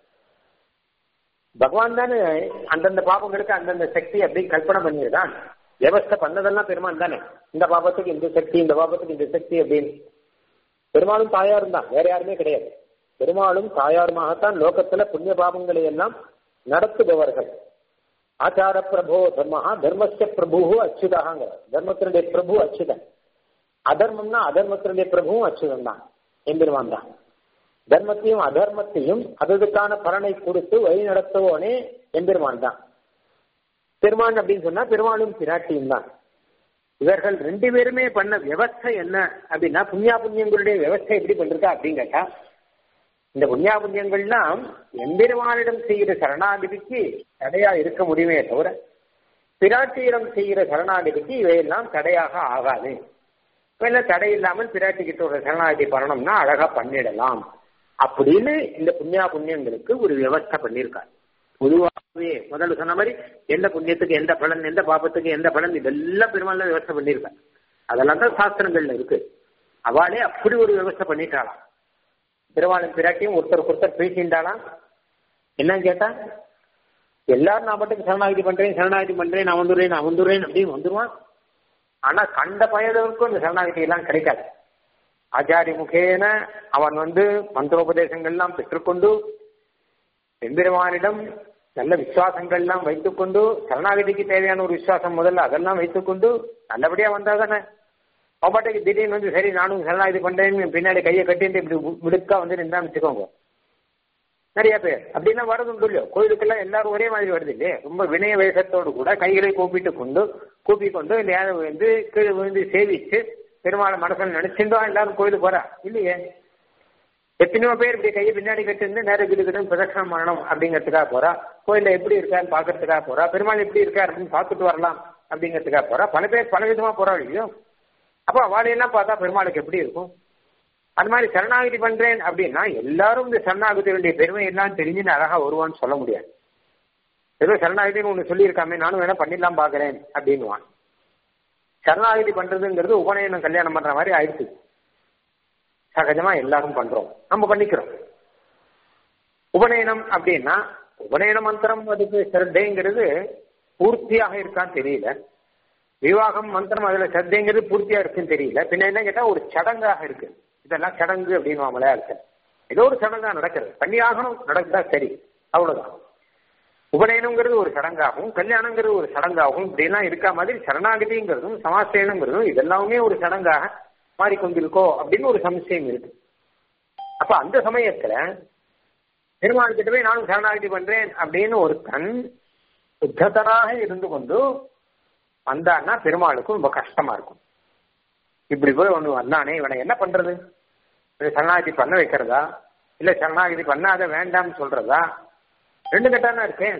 S1: பகவான் தானே அந்தந்த பாபங்களுக்கு அந்தந்த சக்தி அப்படி கல்பனை பண்ணிருக்கான் வியவஸ்தை பண்ணதெல்லாம் பெருமான் தானே இந்த பாபத்துக்கு இந்த சக்தி இந்த பாபத்துக்கு இந்த சக்தி அப்படின்னு பெருமாளும் தாயாரும் தான் வேற யாருமே கிடையாது பெருமாளும் தாயாருமாகத்தான் லோகத்துல புண்ணிய பாபங்களை எல்லாம் நடத்துபவர்கள் ஆச்சார பிரபோ தர்மஹா தர்மஸ்ய பிரபு அச்சுதாங்க தர்மத்தினுடைய பிரபு அச்சுதன் அதர்மம்னா அதர்மத்தினுடைய பிரபுவும் அச்சுதன் தான் எம்பெருமான் தான் தர்மத்தையும் அதர்மத்தையும் அதற்கான பலனை கொடுத்து வழி நடத்துவோனே எம்பெருமான் தான் பெருமான் அப்படின்னு சொன்னா பெருமாளும் பிராட்டியும் தான் இவர்கள் ரெண்டு பேருமே பண்ண விவஸ்தை என்ன அப்படின்னா புண்ணியா புண்ணியங்களுடைய விவஸ்தை எப்படி பண்றதா அப்படின்னு கேட்டா இந்த புண்ணியா புண்ணியங்கள்லாம் எம்பெருமானிடம் செய்கிற சரணாகதிக்கு தடையா இருக்க முடியுமே தவிர பிராட்டியிடம் செய்கிற சரணாகதிக்கு இவையெல்லாம் தடையாக ஆகாது இப்ப தடை இல்லாமல் பிராட்டி கிட்ட ஒரு சரணாகதி பண்ணணும்னா அழகா பண்ணிடலாம் அப்படின்னு இந்த புண்ணியா புண்ணியங்களுக்கு ஒரு விவஸ்தை பண்ணியிருக்காரு பொதுவாகவே முதல்ல சொன்ன மாதிரி எந்த புண்ணியத்துக்கு எந்த பலன் எந்த பாபத்துக்கு எந்த பலன் இதெல்லாம் பெருமாள் விவசாயம் பண்ணியிருக்காங்க அதெல்லாம் தான் சாஸ்திரங்கள்ல இருக்கு அவளே அப்படி ஒரு விவசாயம் பண்ணிட்டாளாம் பெருமாளும் பிராட்டியும் ஒருத்தருக்கு ஒருத்தர் பேசிண்டாலாம் என்னன்னு கேட்டா எல்லாரும் நான் மட்டும் சரணாகிதி பண்றேன் சரணாகிதி பண்றேன் நான் வந்துடுறேன் நான் வந்துடுறேன் அப்படின்னு வந்துருவான் ஆனா கண்ட பயதவருக்கும் இந்த சரணாகிதி எல்லாம் கிடைக்காது ஆச்சாரிய முகேன அவன் வந்து மந்திரோபதேசங்கள்லாம் பெற்றுக்கொண்டு எம்பெருமானிடம் நல்ல விசுவாசங்கள்லாம் வைத்துக்கொண்டு சரணாகதிக்கு தேவையான ஒரு விசுவாசம் முதல்ல அதெல்லாம் வைத்துக்கொண்டு நல்லபடியா வந்தா தானே பாப்பாட்டுக்கு திடீர்னு வந்து சரி நானும் சரணாகதி பண்றேன்னு பின்னாடி கையை கட்டிட்டு இப்படி விடுக்கா வந்து நின்றா வச்சுக்கோங்க நிறைய பேர் அப்படின்னா வரது உண்டு இல்லையோ கோயிலுக்கெல்லாம் எல்லாரும் ஒரே மாதிரி வருது இல்லையே ரொம்ப வினய வேஷத்தோடு கூட கைகளை கூப்பிட்டு கொண்டு கூப்பி கொண்டு இந்த யாரை வந்து கீழே விழுந்து சேவிச்சு பெருமாளை மனசில் நினைச்சுட்டோம் எல்லாரும் கோயிலுக்கு வரா இல்லையே எத்தனையோ பேர் இப்படி கையை பின்னாடி கட்டிருந்து நேரம் கிடுக்கிட்டு பிரதட்சணம் பண்ணணும் அப்படிங்கிறதுக்காக போறா கோயில்ல எப்படி இருக்காருன்னு பாக்குறதுக்காக போறா பெருமாள் எப்படி இருக்காரு அப்படின்னு பார்த்துட்டு வரலாம் அப்படிங்கிறதுக்காக போறா பல பேர் பல விதமா போறா இல்லையோ அப்போ அவளையெல்லாம் பார்த்தா பெருமாளுக்கு எப்படி இருக்கும் அது மாதிரி சரணாகதி பண்றேன் அப்படின்னா எல்லாரும் இந்த சரணாகதியுடைய பெருமை எல்லாம் தெரிஞ்சுன்னு அழகா வருவான்னு சொல்ல முடியாது ஏதோ சரணாகதின்னு ஒண்ணு சொல்லியிருக்காமே நானும் வேணா பண்ணிடலாம் பாக்குறேன் அப்படின்னுவான் சரணாகதி பண்றதுங்கிறது உபநயனம் கல்யாணம் பண்ற மாதிரி ஆயிடுச்சு சகஜமா எல்லாரும் பண்றோம் நம்ம பண்ணிக்கிறோம் உபநயனம் அப்படின்னா உபநயன மந்திரம் அதுக்கு சிரத்தைங்கிறது பூர்த்தியாக இருக்கான்னு தெரியல விவாகம் மந்திரம் அதுல சிரத்தைங்கிறது பூர்த்தியா இருக்குன்னு தெரியல பின்ன என்ன கேட்டா ஒரு சடங்காக இருக்கு இதெல்லாம் சடங்கு அப்படின்னு மலையாளத்தில் ஏதோ ஒரு சடங்கா நடக்கிறது பண்ணி ஆகணும் நடக்குதா சரி அவ்வளவுதான் உபநயனங்கிறது ஒரு சடங்காகும் கல்யாணங்கிறது ஒரு சடங்காகும் இப்படிலாம் இருக்கா மாதிரி சரணாகதிங்கிறதும் சமாசேனங்கிறதும் இதெல்லாமே ஒரு சடங்காக மாறிக்கொண்டிருக்கோ அப்படின்னு ஒரு சம்சயம் இருக்கு அப்ப அந்த சமயத்துல பெருமாள் கிட்ட போய் நானும் சரணாகதி பண்றேன் அப்படின்னு ஒரு கண் சுத்தத்தராக இருந்து கொண்டு வந்தான்னா பெருமாளுக்கும் ரொம்ப கஷ்டமா இருக்கும் இப்படி போய் ஒண்ணு வந்தானே இவனை என்ன பண்றது சரணாகதி பண்ண வைக்கிறதா இல்ல சரணாகதி பண்ணாத வேண்டாம்னு சொல்றதா ரெண்டு கட்டானா இருக்கேன்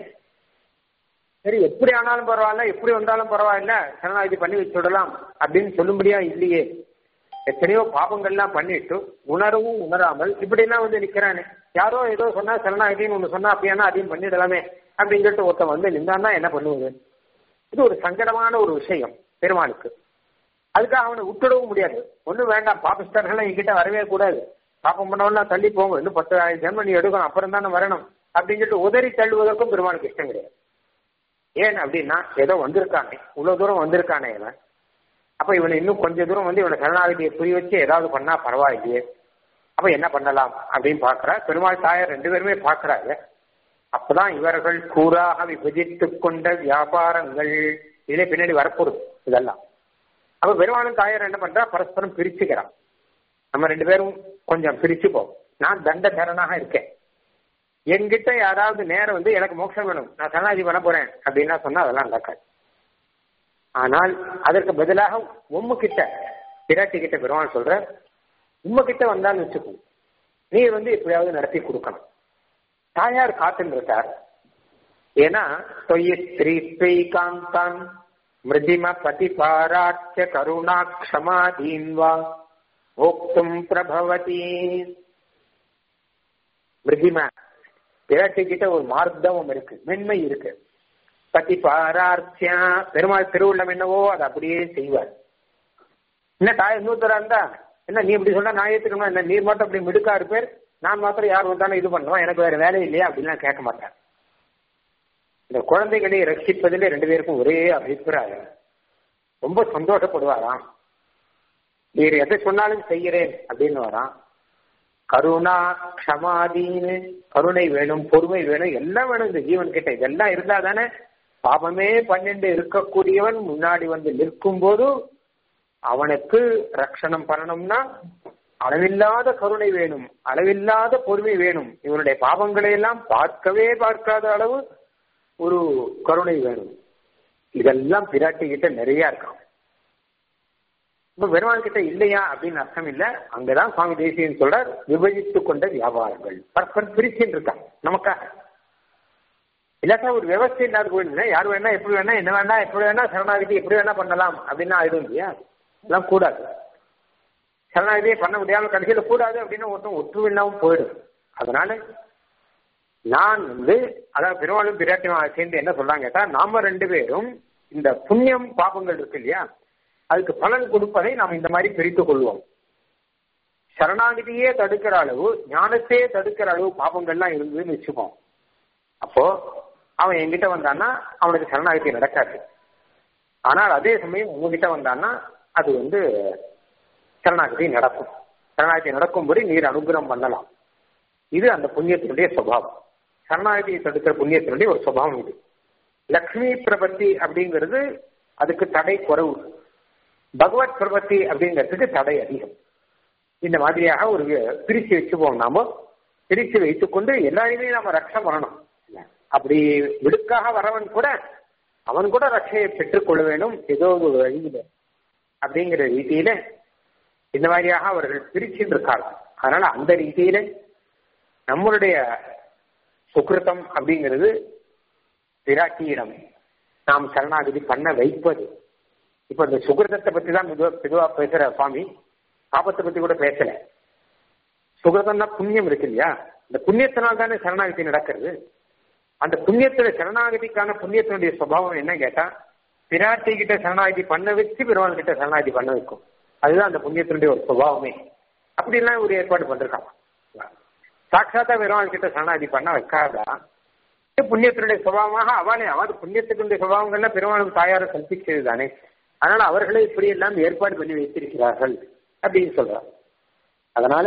S1: சரி எப்படி ஆனாலும் பரவாயில்ல எப்படி வந்தாலும் பரவாயில்ல சரணாகதி பண்ணி வச்சுடலாம் அப்படின்னு சொல்லும்படியா இல்லையே எத்தனையோ பாபங்கள்லாம் பண்ணிட்டு உணரவும் உணராமல் இப்படிலாம் வந்து நிக்கிறானே யாரோ ஏதோ சொன்னா சரணாகதின்னு ஒண்ணு சொன்னா அப்படியானா அதையும் பண்ணிடலாமே அப்படின்னு சொல்லிட்டு ஒருத்தன் வந்து நின்றான்னா என்ன பண்ணுவது இது ஒரு சங்கடமான ஒரு விஷயம் பெருமாளுக்கு அதுக்காக அவனை விட்டுடவும் முடியாது ஒன்றும் வேண்டாம் பாபிஸ்டர்கள் என்கிட்ட வரவே கூடாது பாப்பம் பண்ணவெல்லாம் தள்ளி போங்க இன்னும் பத்து ஆயிரம் ஜென்மம் நீ எடுக்கணும் அப்புறம் தானே வரணும் அப்படின்னு சொல்லிட்டு உதறி தள்ளுவதற்கும் பெருமாளுக்கு இஷ்டம் கிடையாது ஏன் அப்படின்னா ஏதோ வந்திருக்கானே இவ்வளவு தூரம் வந்திருக்கானே இவன் அப்ப இவனை இன்னும் கொஞ்ச தூரம் வந்து இவனை சரணாகதியை புரிய வச்சு ஏதாவது பண்ணா பரவாயில்லையே அப்ப என்ன பண்ணலாம் அப்படின்னு பாக்குறா பெருமாள் தாயார் ரெண்டு பேருமே பாக்குறாங்க அப்பதான் இவர்கள் கூறாக விபஜித்துக் கொண்ட வியாபாரங்கள் இதே பின்னாடி வரப்போகுது இதெல்லாம் அப்ப பெருமாளும் தாயார் என்ன பண்றா பரஸ்பரம் பிரிச்சுக்கிறான் நம்ம ரெண்டு பேரும் கொஞ்சம் பிரிச்சுப்போம் நான் தண்டதரனாக இருக்கேன் என்கிட்ட யாராவது நேரம் வந்து எனக்கு மோட்சம் வேணும் நான் சரணாதி பண்ண போறேன் அப்படின்னா சொன்னா அதெல்லாம் நடக்காது ஆனால் அதற்கு பதிலாக உம்மு கிட்ட பிராட்டி கிட்ட பெருமாள் சொல்ற உம்ம கிட்ட வந்தான்னு வச்சுக்கோ நீ வந்து எப்படியாவது நடத்தி கொடுக்கணும் தாயார் காத்துன்னு இருக்கார் ஏன்னா தொய்ய ஸ்ரீ காந்தான் மிருதிம பதிபாராட்ச கருணா க்ஷமாதீன்வா போக்தும் பிரபவதி மிருதிம பிராட்டி கிட்ட ஒரு மார்த்தவம் இருக்கு மென்மை இருக்கு பத்தி பாரார்த்தியா பெருமாள் திருவுள்ளம் என்னவோ அதை அப்படியே செய்வார் என்ன தாய் இன்னொருத்தரா இருந்தா என்ன நீ இப்படி சொன்னா நான் ஏத்துக்கணும் என்ன நீர் மட்டும் அப்படி மிடுக்கா இருப்பேர் நான் மாத்திரம் யார் வந்தாலும் இது பண்ணுவோம் எனக்கு வேற வேலை இல்லையா அப்படின்லாம் கேட்க மாட்டேன் இந்த குழந்தைகளை ரட்சிப்பதில் ரெண்டு பேருக்கும் ஒரே அபிப்பிராயம் ரொம்ப சந்தோஷப்படுவாராம் நீர் எதை சொன்னாலும் செய்கிறேன் அப்படின்னு வரான் கருணா க்ஷமாதீன்னு கருணை வேணும் பொறுமை வேணும் எல்லாம் வேணும் இந்த ஜீவன் கிட்ட இதெல்லாம் இருந்தா தானே பாபமே பன்னெண்டு இருக்கக்கூடியவன் முன்னாடி வந்து நிற்கும் போது அவனுக்கு ரட்சணம் பண்ணணும்னா அளவில்லாத கருணை வேணும் அளவில்லாத பொறுமை வேணும் இவனுடைய பாவங்களை எல்லாம் பார்க்கவே பார்க்காத அளவு ஒரு கருணை வேணும் இதெல்லாம் பிராட்டி கிட்ட நிறைய இருக்கான் இப்ப பெருமாள் கிட்ட இல்லையா அப்படின்னு அர்த்தம் இல்ல அங்கதான் சுவாமி தேசியன் சொல்றார் விபஜித்து கொண்ட வியாபாரங்கள் பரஸ்பரம் பிரிச்சுன்னு இருக்கான் நமக்காக இல்லாட்டா ஒரு விவசாயம் இல்லாத போயிருந்தா யார் வேணா எப்படி வேணா என்ன வேணா எப்படி வேணா சரணாகதி எப்படி வேணா பண்ணலாம் அப்படின்னா ஆயிடும் இல்லையா எல்லாம் கூடாது சரணாகதியை பண்ண முடியாம கடைசியில கூடாது அப்படின்னு ஒருத்தன் ஒற்றுமில்லாம போயிடும் அதனால நான் வந்து அதாவது பெருமாளும் பிராட்டியும் சேர்ந்து என்ன சொல்றாங்க கேட்டா நாம ரெண்டு பேரும் இந்த புண்ணியம் பாபங்கள் இருக்கு இல்லையா அதுக்கு பலன் கொடுப்பதை நாம் இந்த மாதிரி பிரித்துக் கொள்வோம் சரணாகதியே தடுக்கிற அளவு ஞானத்தையே தடுக்கிற அளவு பாபங்கள்லாம் இருந்ததுன்னு வச்சுப்போம் அப்போ அவன் என்கிட்ட வந்தான்னா அவனுக்கு சரணாகதி நடக்காது ஆனால் அதே சமயம் உங்ககிட்ட வந்தான்னா அது வந்து சரணாகதி நடக்கும் சரணாகதி நடக்கும்படி நீர் அனுகிரகம் பண்ணலாம் இது அந்த புண்ணியத்தினுடைய சுபாவம் சரணாகதியை தடுக்கிற புண்ணியத்தினுடைய ஒரு சுபாவம் இது லக்ஷ்மி பிரபத்தி அப்படிங்கிறது அதுக்கு தடை குறைவு பகவத் பிரபத்தி அப்படிங்கிறதுக்கு தடை அதிகம் இந்த மாதிரியாக ஒரு பிரிச்சு வச்சுப்போம் நாம பிரிச்சு வைத்துக்கொண்டு எல்லாரையுமே நாம ரட்சம் பண்ணணும் அப்படி விடுக்காக வரவன் கூட அவன் கூட ரட்சையை பெற்றுக்கொள்ள வேண்டும் ஏதோ ஒரு வழியில அப்படிங்கிற ரீதியில இந்த மாதிரியாக அவர்கள் பிரிச்சுட்டு இருக்காங்க அதனால அந்த ரீதியில நம்மளுடைய சுகிருத்தம் அப்படிங்கிறது விராட்டியிடம் நாம் சரணாகதி பண்ண வைப்பது இப்ப இந்த சுகிருதத்தை பத்தி தான் மெதுவா மெதுவா பேசுற சுவாமி பாபத்தை பத்தி கூட பேசல சுகிருதம்னா புண்ணியம் இருக்கு இல்லையா இந்த புண்ணியத்தினால் தானே சரணாகதி நடக்கிறது அந்த புண்ணியத்துல சரணாகதிக்கான புண்ணியத்தினுடைய சுபாவம் என்ன கேட்டா பிராட்டி கிட்ட சரணாகதி பண்ண வச்சு பெருமாள் கிட்ட சரணாகதி பண்ண வைக்கும் அதுதான் அந்த புண்ணியத்தினுடைய ஒரு சுபாவமே அப்படிலாம் ஒரு ஏற்பாடு பண்ணிருக்காங்க சாட்சாத்தா பெருமாள் கிட்ட சரணாகதி பண்ண வைக்காதா புண்ணியத்தினுடைய சுபாவமாக அவளே அதாவது புண்ணியத்துக்குடைய சுபாவங்கள்லாம் பெருமாளுக்கு தாயார கல்பிச்சது தானே அதனால அவர்களே இப்படி எல்லாம் ஏற்பாடு பண்ணி வைத்திருக்கிறார்கள் அப்படின்னு சொல்றார் அதனால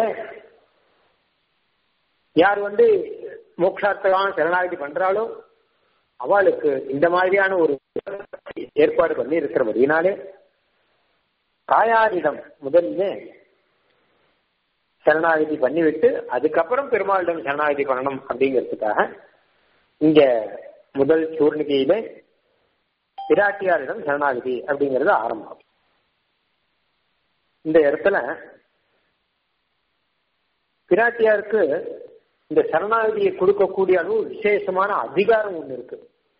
S1: யார் வந்து மோட்சார்த்தமான சரணாகதி பண்றாளோ அவளுக்கு இந்த மாதிரியான ஒரு ஏற்பாடு பண்ணி இருக்கிறபடினாலே தாயாரிடம் முதல்ல சரணாகதி பண்ணிவிட்டு அதுக்கப்புறம் பெருமாளிடம் சரணாகதி பண்ணணும் அப்படிங்கிறதுக்காக இங்க முதல் சூர்ணிகையில பிராட்டியாரிடம் சரணாகதி அப்படிங்கிறது ஆரம்பம் இந்த இடத்துல பிராட்டியாருக்கு இந்த சரணாகதியை கொடுக்கக்கூடிய அளவு விசேஷமான அதிகாரம் ஒண்ணு இருக்கு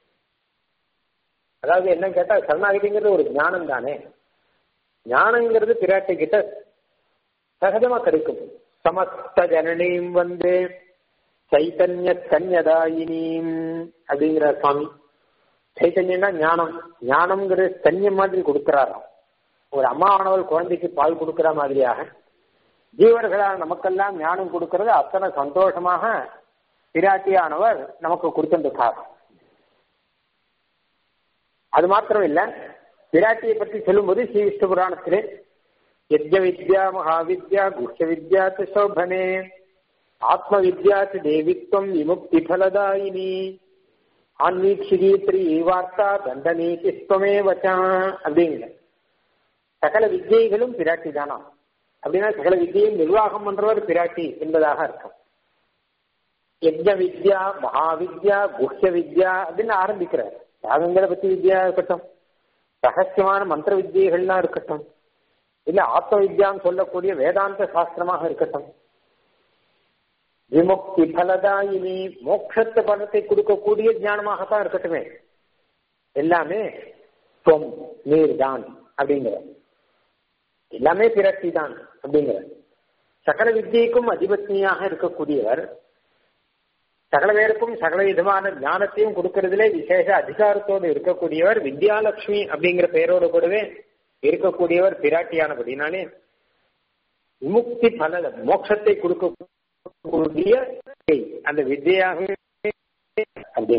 S1: அதாவது என்ன கேட்டா சரணாகதிங்கிறது ஒரு ஞானம் தானே ஞானங்கிறது பிராட்டி கிட்ட சகஜமா கிடைக்கும் சமஸ்த ஜனனீம் வந்து சைத்தன்ய கன்யதாயினீம் அப்படிங்கிற சுவாமி சைத்தன்யம்னா ஞானம் ஞானம்ங்கிற தன்யம் மாதிரி கொடுக்கிறாராம் ஒரு அம்மாவானவள் குழந்தைக்கு பால் கொடுக்கிற மாதிரியாக ஜீவர்களால் நமக்கெல்லாம் ஞானம் கொடுக்கிறது அத்தனை சந்தோஷமாக பிராட்டியானவர் நமக்கு கொடுத்திருக்கார் அது மாத்திரம் இல்ல பிராட்டியை பற்றி சொல்லும்போது ஸ்ரீ விஷ்ணு புராணத்திலே யஜ்ய வித்யா மகாவித்யா குஹ்ய வித்யா சோபனே ஆத்ம வித்யா தேவித்வம் விமுக்தி பலதாயினி ஆன்மீக்ஷிகி திரி வார்த்தா தண்டநீதி ஸ்வமே வச்சான் அப்படிங்கிற சகல வித்யைகளும் பிராட்டி தானா அப்படின்னா சகல வித்தியையும் நிர்வாகம் பண்றவர் பிராட்டி என்பதாக அர்த்தம் யஜ்ய வித்யா மகாவித்யா குஹ்ய வித்யா அப்படின்னு ஆரம்பிக்கிறார் யாகங்களை பத்தி வித்யா இருக்கட்டும் ரகசியமான மந்திர வித்தியைகள்லாம் இருக்கட்டும் இல்ல ஆத்ம வித்யான்னு சொல்லக்கூடிய வேதாந்த சாஸ்திரமாக இருக்கட்டும் விமுக்தி பலதாயினி மோட்சத்து பலத்தை கொடுக்கக்கூடிய ஞானமாகத்தான் இருக்கட்டுமே எல்லாமே தொம் நீர் தான் அப்படிங்கிற எல்லாமே பிறட்டி தான் அப்படிங்கிற சகல வித்தியைக்கும் அதிபத்தியாக இருக்கக்கூடியவர் சகல பேருக்கும் சகல விதமான ஞானத்தையும் கொடுக்கறதுல விசேஷ அதிகாரத்தோடு இருக்கக்கூடியவர் வித்யாலட்சுமி அப்படிங்கிற பெயரோடு கூடவே இருக்கக்கூடியவர் பிராட்டியானபடினாலே விமுக்தி பல மோட்சத்தை கொடுக்கக்கூடிய அந்த வித்யாகவே அப்படி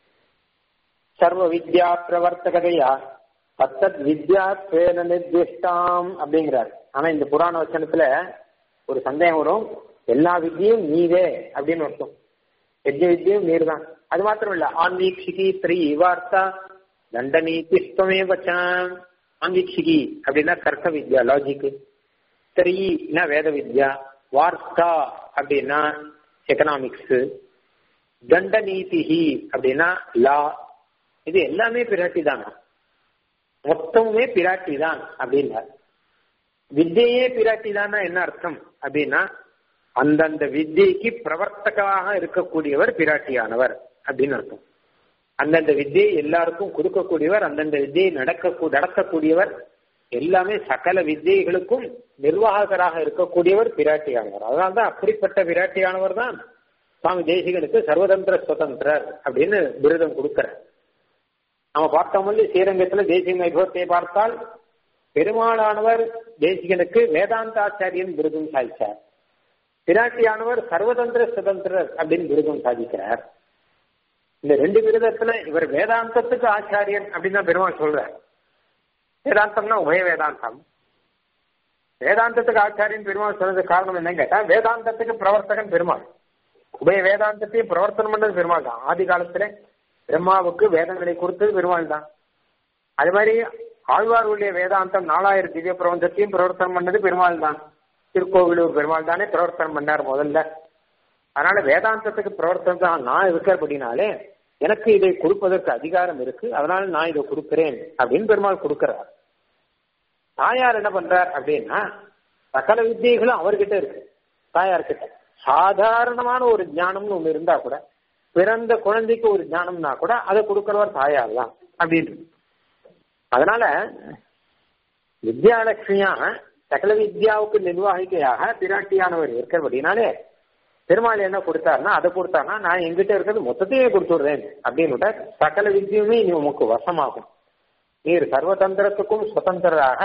S1: சர்வ வித்யா பிரவர்த்தகதையா பத்தத் வித்யா பேன நிர்திஷ்டாம் அப்படிங்கிறார் ஆனா இந்த புராண வச்சனத்துல ஒரு சந்தேகம் வரும் எல்லா வித்தியும் நீவே அப்படின்னு அர்த்தம் யஜ்ய வித்தியும் நீர் தான் அது மாத்திரம் இல்ல ஆன்வீக்ஷிகி ஸ்ரீ வார்த்தா தண்டநீதிஷ்டமே வச்சான் ஆன்வீக்ஷிகி அப்படின்னா தர்க்க வித்யா லாஜிக் ஸ்ரீனா வேத வித்யா வார்த்தா அப்படின்னா எக்கனாமிக்ஸ் தண்டநீதிஹி அப்படின்னா லா இது எல்லாமே பிராட்டி தானா மொத்தமுமே பிராட்டி தான் அப்படின்னார் வித்தியே பிராட்டி தானா என்ன அர்த்தம் அப்படின்னா அந்தந்த வித்தியைக்கு பிரவர்த்தகமாக இருக்கக்கூடியவர் பிராட்டியானவர் அப்படின்னு அர்த்தம் அந்தந்த வித்தியை எல்லாருக்கும் கொடுக்கக்கூடியவர் அந்தந்த வித்தியை நடக்க நடத்தக்கூடியவர் எல்லாமே சகல வித்தியைகளுக்கும் நிர்வாகராக இருக்கக்கூடியவர் பிராட்டியானவர் அதனால்தான் அப்படிப்பட்ட பிராட்டியானவர் தான் சுவாமி தேசிகனுக்கு சர்வதந்திர சுதந்திரர் அப்படின்னு விருதம் கொடுக்கிறார் நம்ம பார்த்தோம் ஸ்ரீரங்கத்துல தேசிக வைபவத்தை பார்த்தால் பெருமாளானவர் தேசிகனுக்கு வேதாந்தாச்சாரியன் விருதும் சாதிச்சார் பிராட்டியானவர் சர்வதந்திர சுதந்திரர் அப்படின்னு விருதும் சாதிக்கிறார் இந்த ரெண்டு விருதத்துல இவர் வேதாந்தத்துக்கு ஆச்சாரியன் அப்படின்னு தான் பெருமாள் சொல்றார் வேதாந்தம்னா உபய வேதாந்தம் வேதாந்தத்துக்கு ஆச்சாரியன் பெருமாள் சொல்றது காரணம் என்னன்னு கேட்டா வேதாந்தத்துக்கு பிரவர்த்தகன் பெருமாள் உபய வேதாந்தத்தையும் பிரவர்த்தனம் பண்ணது பெருமாள் தான் ஆதி காலத்துல பிரம்மாவுக்கு வேதங்களை கொடுத்தது பெருமாள் தான் அது மாதிரி ஆழ்வாருடைய வேதாந்தம் நாலாயிரம் திவ்ய பிரபஞ்சத்தையும் பிரவர்த்தனம் பண்ணது பெருமாள் தான் திருக்கோவிலூர் பெருமாள் தானே பிரவர்த்தனம் பண்ணார் முதல்ல அதனால வேதாந்தத்துக்கு பிரவர்த்தனம் தான் நான் இருக்கிறபடினாலே எனக்கு இதை கொடுப்பதற்கு அதிகாரம் இருக்கு அதனால நான் இதை கொடுக்கிறேன் அப்படின்னு பெருமாள் கொடுக்கிறார் தாயார் என்ன பண்றார் அப்படின்னா சகல வித்தியைகளும் அவர்கிட்ட இருக்கு தாயார்கிட்ட சாதாரணமான ஒரு ஞானம்னு ஒண்ணு இருந்தா கூட பிறந்த குழந்தைக்கு ஒரு ஞானம்னா கூட அதை கொடுக்கிறவர் தாயார் தான் அப்படின்னு அதனால வித்யாலட்சுமியாக சகல வித்யாவுக்கு நிர்வாகிகையாக பிராட்டியானவர் இருக்கிறபடினாலே பெருமாள் என்ன கொடுத்தாருன்னா அதை கொடுத்தாருன்னா நான் எங்கிட்ட இருக்கிறது மொத்தத்தையே கொடுத்துடுறேன் அப்படின்னு சகல வித்தியுமே நீ உமக்கு வசமாகும் நீர் சர்வதந்திரத்துக்கும் சுதந்திரராக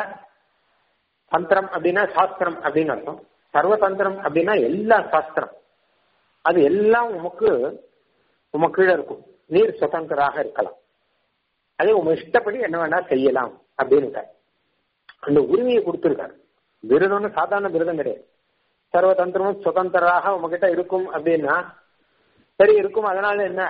S1: தந்திரம் அப்படின்னா சாஸ்திரம் அப்படின்னு அர்த்தம் சர்வதந்திரம் அப்படின்னா எல்லா சாஸ்திரம் அது எல்லாம் உமக்கு உமக்கு இருக்கும் நீர் சுதந்திராக இருக்கலாம் அதே உங்க இஷ்டப்படி என்ன வேணா செய்யலாம் அப்படின்னு அந்த உரிமையை கொடுத்துருக்காரு விருதம்னு சாதாரண விருதம் கிடையாது சர்வதந்திரமும் சுதந்திராக உங்ககிட்ட இருக்கும் அப்படின்னா சரி இருக்கும் அதனால என்ன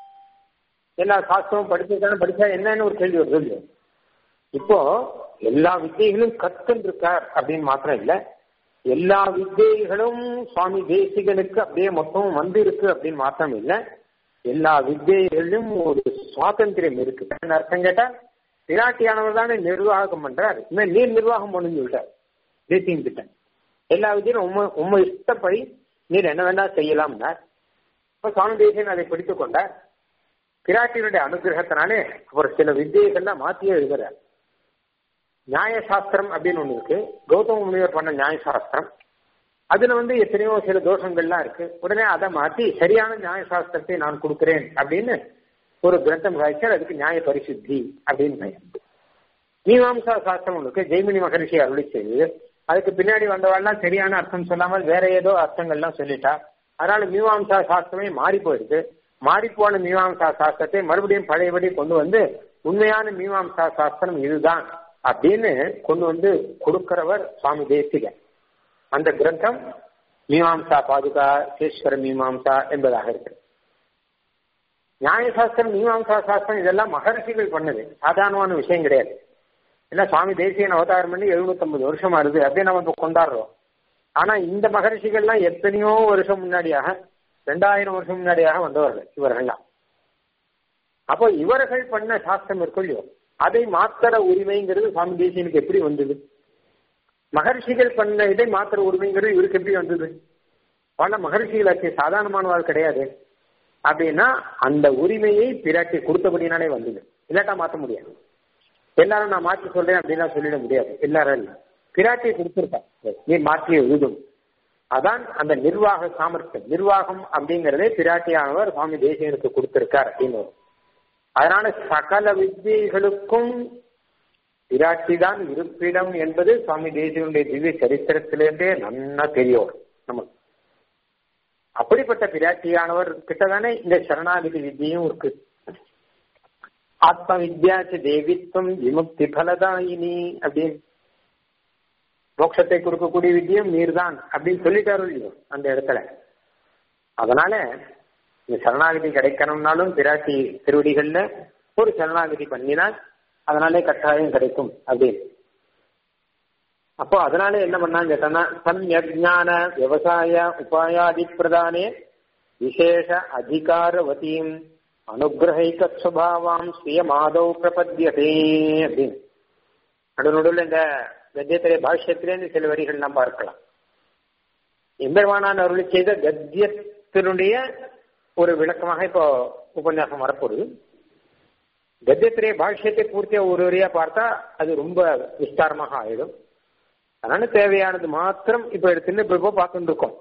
S1: எல்லா சாஸ்திரமும் படிச்சிருக்கானு படிச்சா என்னன்னு ஒரு கேள்வி வருது இல்லையா இப்போ எல்லா வித்தைகளும் கத்துன்னு இருக்கார் அப்படின்னு மாத்திரம் இல்ல எல்லா வித்தைகளும் சுவாமி தேசிகனுக்கு அப்படியே மொத்தம் வந்து இருக்கு அப்படின்னு மாத்திரம் இல்ல எல்லா வித்தைகளிலும் ஒரு சுவாதந்திரம் இருக்கு என்ன அர்த்தம் கேட்டா பிராட்டியானவர் தானே நிர்வாகம் பண்றார் இனிமே நீர் நிர்வாகம் பண்ணுன்னு சொல்லிட்டார் தேசியம் கிட்ட எல்லா வித்தையும் உண்மை உண்மை இஷ்டப்படி நீர் என்ன வேணா செய்யலாம்னார் இப்ப சுவாமி தேசியன் அதை பிடித்துக் கொண்டார் பிராட்டியினுடைய அனுகிரகத்தினாலே அவர் சில வித்தியைகள்லாம் மாத்தியே எழுதுறார் நியாயசாஸ்திரம் அப்படின்னு ஒண்ணு இருக்கு கௌதம முனிவர் பண்ண நியாயசாஸ்திரம் அதுல வந்து எத்தனையோ சில தோஷங்கள்லாம் இருக்கு உடனே அதை மாத்தி சரியான நியாயசாஸ்திரத்தை நான் கொடுக்கிறேன் அப்படின்னு ஒரு கிரந்தம் வாய்ச்சால் அதுக்கு நியாய பரிசுத்தி அப்படின்னு பெயர் மீமாம்சா சாஸ்திரம் ஒன்று இருக்கு ஜெய்மினி மகரிஷி அருளி செய்து அதுக்கு பின்னாடி வந்தவாள்லாம் சரியான அர்த்தம் சொல்லாமல் வேற ஏதோ அர்த்தங்கள்லாம் சொல்லிட்டா அதனால மீமாம்சா சாஸ்திரமே மாறி போயிருக்கு மாறி போன மீமாம்சா சாஸ்திரத்தை மறுபடியும் பழையபடி கொண்டு வந்து உண்மையான மீமாம்சா சாஸ்திரம் இதுதான் அப்படின்னு கொண்டு வந்து கொடுக்கிறவர் சுவாமி தேசிகன் அந்த கிரந்தம் மீமாம்சா பாதுகா சேஸ்வர மீமாம்சா என்பதாக இருக்கு நியாயசாஸ்திரம் மீமாம்சா சாஸ்திரம் இதெல்லாம் மகர்ஷிகள் பண்ணது சாதாரணமான விஷயம் கிடையாது ஏன்னா சுவாமி தேசியன் அவதாரம் பண்ணி எழுநூத்தம்பது வருஷம் ஆகுது அப்படின்னு நம்ம கொண்டாடுறோம் ஆனா இந்த மகர்ஷிகள்லாம் எத்தனையோ வருஷம் முன்னாடியாக ரெண்டாயிரம் வருஷம் முன்னாடியாக வந்தவர்கள் இவர்கள்லாம் அப்போ இவர்கள் பண்ண சாஸ்திரம் இருக்கோ அதை மாத்திர உரிமைங்கிறது சுவாமி தேசியனுக்கு எப்படி வந்தது மகர்ஷிகள் பண்ண இதை மாத்திர உரிமைங்கிறது இவருக்கு எப்படி வந்தது பல மகர்ஷிகளாச்சு சாதாரணமானவாள் கிடையாது அப்படின்னா அந்த உரிமையை பிராட்டி கொடுத்தபடினாலே வந்தது இல்லாட்டா மாற்ற முடியாது எல்லாரும் நான் மாற்றி சொல்றேன் அப்படின்னா சொல்லிட முடியாது எல்லாரும் இல்லை பிராட்டியை கொடுத்துருக்கா நீ மாற்றி எழுதும் அதான் அந்த நிர்வாக சாமர்த்தியம் நிர்வாகம் அப்படிங்கறதே பிராட்டியானவர் சுவாமி தேசியனுக்கு கொடுத்திருக்கார் அப்படின்னு அதனால சகல வித்தியைகளுக்கும் பிராட்டி தான் இருப்பிடம் என்பது சுவாமி தேசியனுடைய திவ்ய சரித்திரத்திலிருந்தே நன்னா தெரியும் நமக்கு அப்படிப்பட்ட பிராட்டியானவர் கிட்டதானே இந்த சரணாகதி வித்தியும் இருக்கு ஆத்ம வித்யாச்சு தேவித்வம் விமுக்தி பலதாயினி அப்படின்னு மோட்சத்தை கொடுக்கக்கூடிய வித்தியம் நீர்தான் அப்படின்னு சொல்லிட்டாரு இல்லையோ அந்த இடத்துல அதனால இந்த சரணாகதி கிடைக்கணும்னாலும் பிராட்டி திருவடிகள்ல ஒரு சரணாகதி பண்ணினால் அதனாலே கட்டாயம் கிடைக்கும் அப்படின்னு அப்போ அதனால என்ன பண்ணான்னு கேட்டோம்னா சம்யஜான விவசாய உபாயாதி பிரதானே விசேஷ அதிகாரவதீம் அனுகிரகிக்க சுபாவாம் சுய மாதவ் பிரபத்தியதே அப்படின்னு நடுநடுவில் இந்த கத்தியத்திலே பாஷ்யத்திலேருந்து சில வரிகள் நாம் பார்க்கலாம் எம்பெருமானான் அருளி செய்த கத்தியத்தினுடைய ஒரு விளக்கமாக இப்போ உபன்யாசம் வரப்போகுது கத்தியத்திலே பாஷ்யத்தை பூர்த்தியா ஒரு வரியா பார்த்தா அது ரொம்ப விஸ்தாரமாக ஆயிடும் அதனால தேவையானது மாத்திரம் இப்ப எடுத்துன்னு இப்ப இப்போ பார்த்துட்டு இருக்கோம்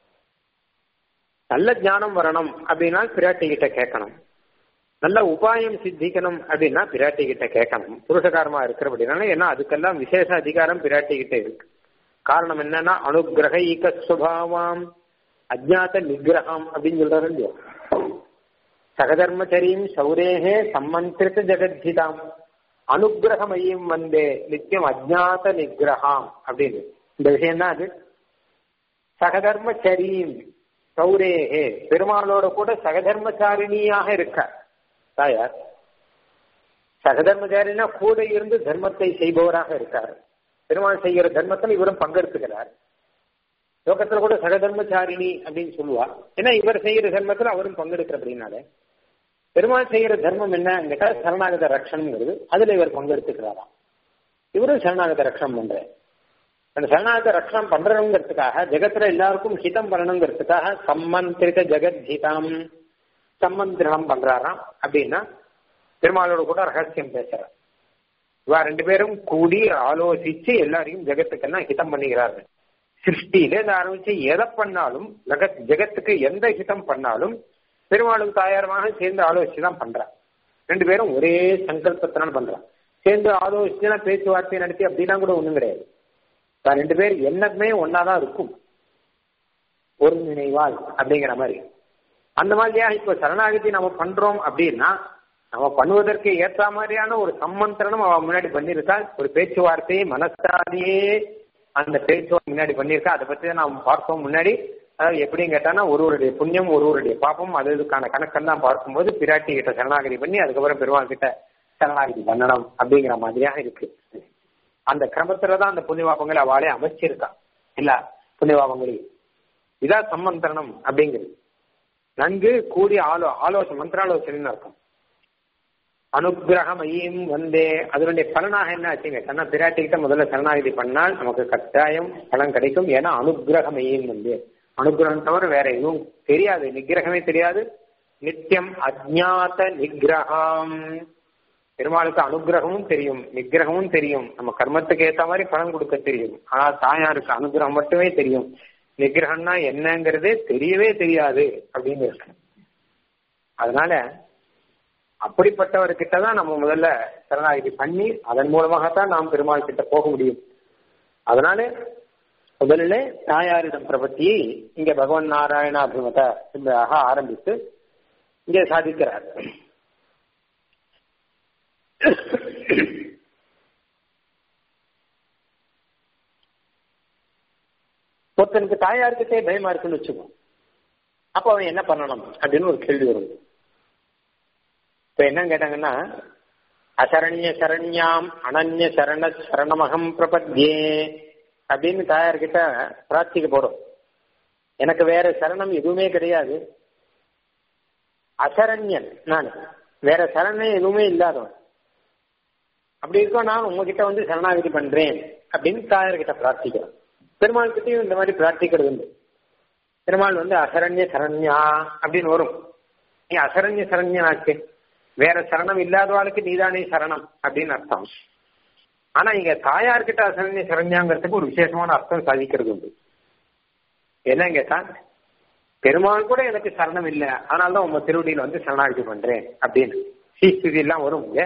S1: நல்ல ஞானம் வரணும் அப்படின்னா பிராட்டி கிட்ட கேட்கணும் நல்ல உபாயம் சித்திக்கணும் அப்படின்னா பிராட்டி கிட்ட கேட்கணும் புருஷகாரமா இருக்கிறபடினால ஏன்னா அதுக்கெல்லாம் விசேஷ அதிகாரம் பிராட்டி கிட்ட இருக்கு காரணம் என்னன்னா அனுகிரக ஈக சுபாவாம் அஜாத்த நிகிரகம் அப்படின்னு சொல்றாரு இல்லையோ சகதர்மச்சரியும் சௌரேகே சம்மந்திரித்த ஜெகத்ஜிதாம் அனுகிரகமையும் வந்தே நித்தியம் அஜாத்த நிகிரகாம் அப்படின்னு இந்த விஷயம் தான் அது சகதர்மச்சரியும் சௌரேகே பெருமாளோட கூட சகதர்மச்சாரிணியாக இருக்கார் தாயார் சகதர்மச்சாரினா கூட இருந்து தர்மத்தை செய்பவராக இருக்கார் பெருமாள் செய்கிற தர்மத்தில் இவரும் பங்கெடுத்துக்கிறார் லோகத்துல கூட சகதர்மச்சாரிணி அப்படின்னு சொல்லுவா ஏன்னா இவர் செய்கிற தர்மத்தில் அவரும் பங்கெடுக்கிற அப்படின்னால பெருமாள் செய்கிற தர்மம் என்ன கேட்டா சரணாகத ரட்சணம்ங்கிறது அதுல இவர் பங்கெடுத்துக்கிறாராம் இவரும் சரணாகத ரட்சணம் பண்ற அந்த சரணாகத்தை ரட்சணம் பண்றணுங்கிறதுக்காக ஜெகத்துல எல்லாருக்கும் ஹிதம் பண்ணணுங்கிறதுக்காக சம்மந்திரித ஜெகத் ஹிதம் சம்மந்திரணம் பண்றாராம் அப்படின்னா பெருமாளோட கூட ரகசியம் பேசுறார் இவா ரெண்டு பேரும் கூடி ஆலோசிச்சு எல்லாரையும் ஜெகத்துக்கெல்லாம் ஹிதம் பண்ணுகிறார்கள் சிருஷ்டியில இருந்து ஆரம்பிச்சு எதை பண்ணாலும் ஜெகத் ஜெகத்துக்கு எந்த ஹிதம் பண்ணாலும் பெருமாளும் தாயாரமாக சேர்ந்து ஆலோசிச்சு தான் பண்றான் ரெண்டு பேரும் ஒரே சங்கல்பத்தினால பண்றான் சேர்ந்து ஆலோசிச்சுனா பேச்சுவார்த்தை நடத்தி அப்படிலாம் கூட ஒண்ணும் கிடையாது தான் ரெண்டு பேர் என்னமே ஒன்னாதான் இருக்கும் ஒரு நினைவால் அப்படிங்கிற மாதிரி அந்த மாதிரியா இப்ப சரணாகதி நம்ம பண்றோம் அப்படின்னா நம்ம பண்ணுவதற்கு ஏற்ற மாதிரியான ஒரு சம்மந்திரணம் அவன் முன்னாடி பண்ணியிருக்கா ஒரு பேச்சுவார்த்தையை மனசாலேயே அந்த பேச்சுவார்த்தை முன்னாடி பண்ணியிருக்கா அதை பத்தி நாம் பார்ப்போம் முன்னாடி அதாவது எப்படின்னு கேட்டானா ஒருவருடைய புண்ணியம் ஒருவருடைய பாப்பம் அது இதுக்கான கணக்கெல்லாம் பார்க்கும்போது பிராட்டி கிட்ட சரணாகதி பண்ணி அதுக்கப்புறம் பெருமாள் கிட்ட சரணாகதி பண்ணணும் அப்படிங்கிற மாதிரியாக இருக்கு அந்த கிரமத்துல தான் அந்த புண்ணியவாபங்களை அவளே அமைச்சிருக்கா இல்ல புண்ணியவாபங்களையும் இதான் சம்மந்தரணம் அப்படிங்கிறது நன்கு கூடி ஆலோ ஆலோசனை மந்திராலோசனைன்னு இருக்கும் அனுகிரகமையும் வந்தே அதனுடைய பலனாக என்ன ஆச்சுங்க கண்ணா பிராட்டிக்கிட்ட முதல்ல சரணாகதி பண்ணால் நமக்கு கட்டாயம் பலன் கிடைக்கும் ஏன்னா அனுகிரகமையும் வந்து அனுகிரகம் தவிர வேற எதுவும் தெரியாது நிகிரகமே தெரியாது நித்தியம் அஜாத்த நிகிரகம் பெருமாளுக்கு அனுகிரகமும் தெரியும் நிகிரகமும் தெரியும் நம்ம கர்மத்துக்கு ஏத்த மாதிரி பலன் கொடுக்க தெரியும் ஆனா தாயாருக்கு அனுகிரகம் மட்டுமே தெரியும் நிகிரகம்னா என்னங்கிறதே தெரியவே தெரியாது அப்படின்னு இருக்கு அதனால அப்படிப்பட்டவர்கிட்ட தான் நம்ம முதல்ல சரணாகதி பண்ணி அதன் மூலமாகத்தான் நாம் பெருமாள் கிட்ட போக முடியும் அதனால முதல்ல தாயாரிடம் பிரபத்தியை இங்க பகவான் நாராயண அபிமத என்பதாக ஆரம்பித்து இங்கே சாதிக்கிறார் ஒருத்தனுக்கு தாயார்கிட்டே பயமா இருக்குன்னு வச்சுக்கோ அப்ப அவன் என்ன பண்ணணும் அப்படின்னு ஒரு கேள்வி வரும் இப்ப என்ன கேட்டாங்கன்னா அசரண்ய சரண்யாம் அனன்ய சரண சரணமகம் பிரபத்யே அப்படின்னு தாயார்கிட்ட பிரார்த்திக்க போறோம் எனக்கு வேற சரணம் எதுவுமே கிடையாது அசரண்யன் நான் வேற சரணே எதுவுமே இல்லாதவன் அப்படி இருக்கோ நான் உங்ககிட்ட வந்து சரணாகதி பண்றேன் அப்படின்னு தாயார்கிட்ட பிரார்த்திக்கிறேன் பெருமாள் கிட்டையும் இந்த மாதிரி பிரார்த்திக்கிறது உண்டு பெருமாள் வந்து அசரண்ய சரண்யா அப்படின்னு வரும் நீ அசரண்ய சரண்யனாச்சு வேற சரணம் இல்லாதவாளுக்கு நீதானே சரணம் அப்படின்னு அர்த்தம் ஆனா இங்க தாயார்கிட்ட அசரண்ய சரண்யாங்கிறதுக்கு ஒரு விசேஷமான அர்த்தம் சாதிக்கிறது உண்டு என்ன கேட்டா பெருமாள் கூட எனக்கு சரணம் இல்லை ஆனால்தான் உங்க திருவடியில வந்து சரணாகதி பண்றேன் அப்படின்னு ஸ்ரீஸ்திதி எல்லாம் வரும் இங்க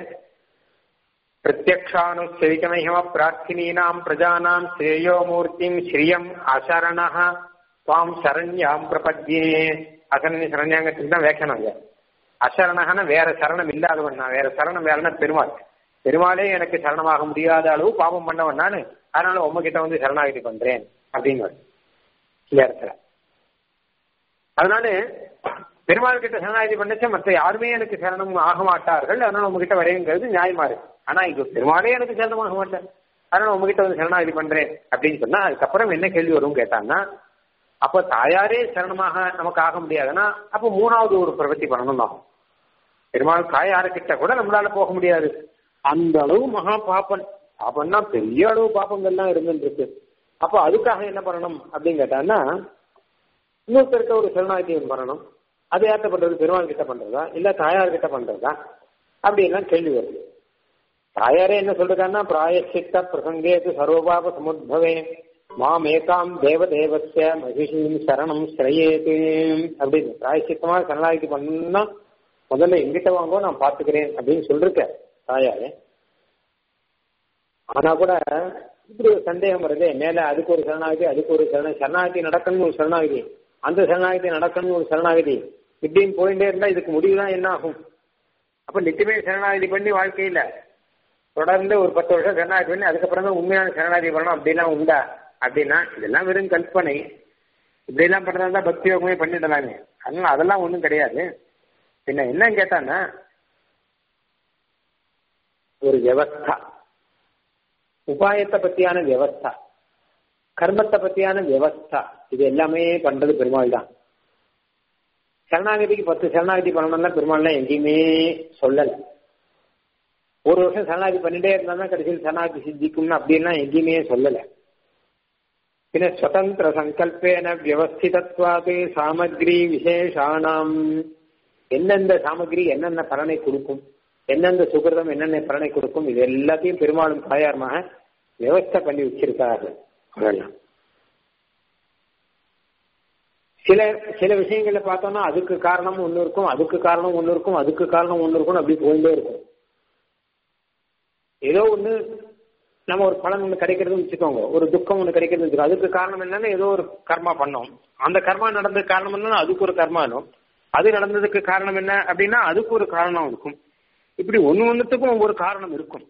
S1: பிரத்யக்ஷானுச்சரிக்கமஹிம பிரார்த்தினீனாம் பிரஜானாம் ஸ்ரேயோ மூர்த்திம் ஸ்ரீயம் அசரணஹ துவாம் சரண்யாம் பிரபத்யே அசரண்ய சரண்யாங்கிறதுக்கு தான் வேக்கணும் இங்க அசரணகன வேற சரணம் இல்லாதவன் நான் வேற சரணம் வேறனா பெருமாள் பெருமாளே எனக்கு சரணமாக முடியாத அளவு பாவம் பண்ணவன் நானு அதனால உங்ககிட்ட வந்து சரணாகதி பண்றேன் அப்படின்னு இந்த இடத்துல அதனால பெருமாள் கிட்ட சரணாகதி பண்ணச்ச மற்ற யாருமே எனக்கு சரணம் ஆக மாட்டார்கள் அதனால உங்ககிட்ட வரையுங்கிறது நியாயமா இருக்கு ஆனா இது பெருமாளே எனக்கு சரணமாக மாட்டேன் அதனால உங்ககிட்ட வந்து சரணாகதி பண்றேன் அப்படின்னு சொன்னா அதுக்கப்புறம் என்ன கேள்வி வரும் கேட்டாங்கன்னா அப்ப தாயாரே சரணமாக நமக்கு ஆக முடியாதுன்னா அப்ப மூணாவது ஒரு பிரவர்த்தி பண்ணணும் தான் பெருமாள் தாயாருக்கிட்ட கூட நம்மளால போக முடியாது அந்த அளவு மகா பாப்பன் பாப்பன்னா பெரிய அளவு பாப்பங்கள்லாம் இருந்துட்டு இருக்கு அப்ப அதுக்காக என்ன பண்ணணும் அப்படின்னு கேட்டான்னா இன்னொருத்தருக்க ஒரு சரணாகியம் பண்ணணும் அது யார்கிட்ட பண்றது பெருமாள் கிட்ட பண்றதா இல்ல தாயார் கிட்ட பண்றதா அப்படின்லாம் கேள்வி வருது தாயாரே என்ன சொல்றாங்கன்னா பிராயசித்த பிரசங்கேது சர்வபாப சமுத்பவே மாம் ஏகாம் தேவதேவஸ்ய மகிஷியும் சரணம் சிரையேது அப்படின்னு பிராயசித்தமா சரணாகதி பண்ணா முதல்ல எங்கிட்ட வாங்கோ நான் பாத்துக்கிறேன் அப்படின்னு சொல்லிருக்க தாயாரே ஆனா கூட இப்படி ஒரு சந்தேகம் வருது மேல அதுக்கு ஒரு சரணாகதி அதுக்கு ஒரு சரண சரணாகதி நடக்கணும்னு ஒரு சரணாகதி அந்த சரணாகதி நடக்கணும்னு ஒரு சரணாகதி இப்படின்னு போயிட்டே இருந்தா இதுக்கு முடிவுதான் என்ன ஆகும் அப்ப நித்தியமே சரணாகதி பண்ணி வாழ்க்கையில தொடர்ந்து ஒரு பத்து வருஷம் சரணாகதி பண்ணி அதுக்கப்புறம் தான் உண்மையான சரணாகதி பண்ணணும் அப்படிலாம் உண்டா அப்படின்னா இதெல்லாம் வெறும் கல்பனை இப்படிலாம் பண்றதா இருந்தா பக்தி யோகமே பண்ணிடலாமே அதனால அதெல்லாம் ஒண்ணும் கிடையாது பின்ன என்ன கேட்டான்னா ஒரு வியவஸ்தா உபாயத்தை பத்தியான வியவஸ்தா கர்மத்தை பத்தியான வியவஸ்தா இது எல்லாமே பண்றது பெருமாள் தான் சரணாகதிக்கு பத்து சரணாகதி பண்ணணும்னா பெருமாள்லாம் எங்கேயுமே சொல்லல ஒரு வருஷம் சரணாகதி பண்ணிட்டே இருந்தா கடைசியில் சரணாகதி சித்திக்கும்னு அப்படின்லாம் எங்கேயுமே சொல்லல பின்ன சுதந்திர சங்கல்பேன வியவஸ்திதத்வாது சாமக்ரி விசேஷானாம் எந்தெந்த சாமகிரி என்னென்ன பலனை கொடுக்கும் எந்தெந்த சுகிருதம் என்னென்ன பலனை கொடுக்கும் இது எல்லாத்தையும் பெரும்பாலும் தாயாரமாக வியவஸ்தை பண்ணி வச்சிருக்கார்கள் அதெல்லாம் சில சில விஷயங்களை பார்த்தோம்னா அதுக்கு காரணம் ஒன்று இருக்கும் அதுக்கு காரணம் ஒன்று இருக்கும் அதுக்கு காரணம் ஒன்று இருக்கும் அப்படி போயிட்டே இருக்கும் ஏதோ ஒன்று நம்ம ஒரு பலன் ஒன்று கிடைக்கிறதுன்னு வச்சுக்கோங்க ஒரு துக்கம் ஒன்று கிடைக்கிறது வச்சுக்கோ அதுக்கு காரணம் என்னன்னா ஏதோ ஒரு கர்மா பண்ணோம் அந்த கர்மா நடந்ததுக்கு காரணம் என்னன்னா அதுக்கு ஒரு கர்மா இருக்கும் அது நடந்ததுக்கு காரணம் என்ன அப்படின்னா அதுக்கு ஒரு காரணம் இருக்கும் இப்படி ஒன்று ஒன்றுத்துக்கும் ஒவ்வொரு காரணம் இருக்கும்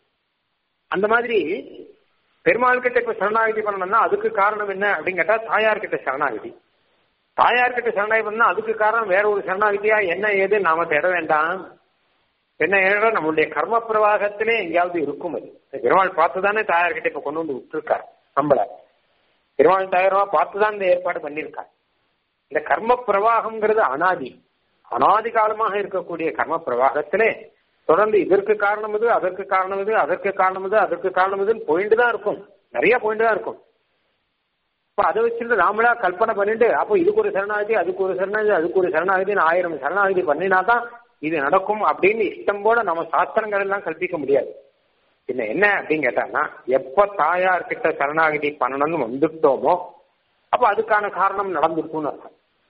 S1: அந்த மாதிரி பெருமாள் கிட்ட இப்ப சரணாகதி பண்ணணும்னா அதுக்கு காரணம் என்ன அப்படின்னு கேட்டா தாயார் கிட்ட சரணாகதி தாயார் கிட்ட சரணாகதி பண்ணா அதுக்கு காரணம் வேற ஒரு சரணாகதியா என்ன ஏது நாம தேட வேண்டாம் என்ன ஏன்னா நம்மளுடைய கர்ம பிரவாகத்திலே எங்கேயாவது இருக்கும் அது பெருமாள் பார்த்து தானே தாயார் கிட்ட இப்ப கொண்டு வந்து விட்டுருக்கார் நம்மள பெருமாள் தாயாரமா பார்த்து தான் இந்த ஏற்பாடு பண்ணியிருக்கார் இந்த கர்ம பிரவாகம்ங்கிறது அனாதி அனாதி காலமாக இருக்கக்கூடிய கர்ம பிரவாகத்திலே தொடர்ந்து இதற்கு காரணம் இது அதற்கு காரணம் இது அதற்கு காரணம் இது அதற்கு காரணம் இதுன்னு போயிட்டு தான் இருக்கும் நிறைய போயிட்டு தான் இருக்கும் இப்ப அதை வச்சுட்டு நாமளா கல்பனை பண்ணிட்டு அப்போ இதுக்கு ஒரு சரணாகதி அதுக்கு ஒரு சரணாகதி அதுக்கு ஒரு சரணாகதின்னு ஆயிரம் சரணாகதி பண்ணினா தான் இது நடக்கும் அப்படின்னு இஷ்டம் போல நம்ம சாஸ்திரங்கள் எல்லாம் கல்பிக்க முடியாது பின்ன என்ன அப்படின்னு கேட்டாங்கன்னா எப்ப தாயார் கிட்ட சரணாகதி பண்ணணும்னு வந்துட்டோமோ அப்ப அதுக்கான காரணம் நடந்திருக்கும்னு அர்த்தம்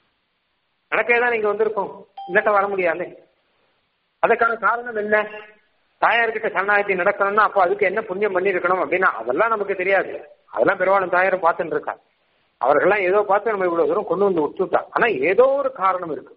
S1: நடக்கவே தான் நீங்க வந்திருக்கோம் இல்லட்ட வர முடியாது அதுக்கான காரணம் என்ன தாயார்கிட்ட சரணாகதி நடக்கணும்னா அப்போ அதுக்கு என்ன புண்ணியம் பண்ணிருக்கணும் அப்படின்னா அதெல்லாம் நமக்கு தெரியாது அதெல்லாம் பெருவாளும் தாயாரும் பார்த்துட்டு இருக்கா அவர்கள்லாம் ஏதோ பார்த்து நம்ம இவ்வளவு தூரம் கொண்டு வந்து விட்டுட்டா ஆனா ஏதோ ஒரு காரணம் இருக்கு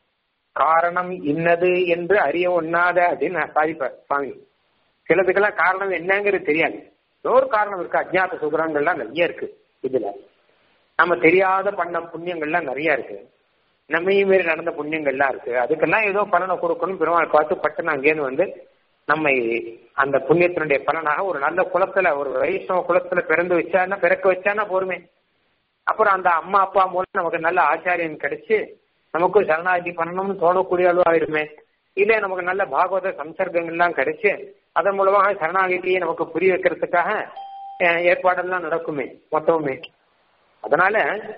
S1: காரணம் இன்னது என்று அறிய ஒண்ணாத அப்படின்னு நான் சாதிப்பேன் சுவாமி சிலதுக்கெல்லாம் காரணம் என்னங்கிறது தெரியாது ஏதோ ஒரு காரணம் இருக்கு அஜ்ஞாத சுகரங்கள்லாம் நிறைய இருக்கு இதுல நம்ம தெரியாத பண்ண புண்ணியங்கள்லாம் நிறைய இருக்கு நம்மையும் மீறி நடந்த புண்ணியங்கள்லாம் இருக்கு அதுக்கெல்லாம் ஏதோ பலனை கொடுக்கணும் பெருமாள் பார்த்து பட்டுன்னு அங்கேருந்து வந்து நம்மை அந்த புண்ணியத்தினுடைய பலனாக ஒரு நல்ல குலத்துல ஒரு வைஷ்ணவ குலத்துல பிறந்து வச்சான்னா பிறக்க வச்சானா போருமே அப்புறம் அந்த அம்மா அப்பா மூலம் நமக்கு நல்ல ஆச்சாரியன் கிடைச்சு நமக்கு சரணாகதி பண்ணணும்னு தோணக்கூடிய அளவு ஆயிருமே இல்ல நமக்கு நல்ல பாகவத சம்சர்க்கங்கள்லாம் கிடைச்சு அதன் மூலமாக சரணாகதியை நமக்கு புரிய வைக்கிறதுக்காக ஏற்பாடெல்லாம் நடக்குமே மொத்தமுமே அதனால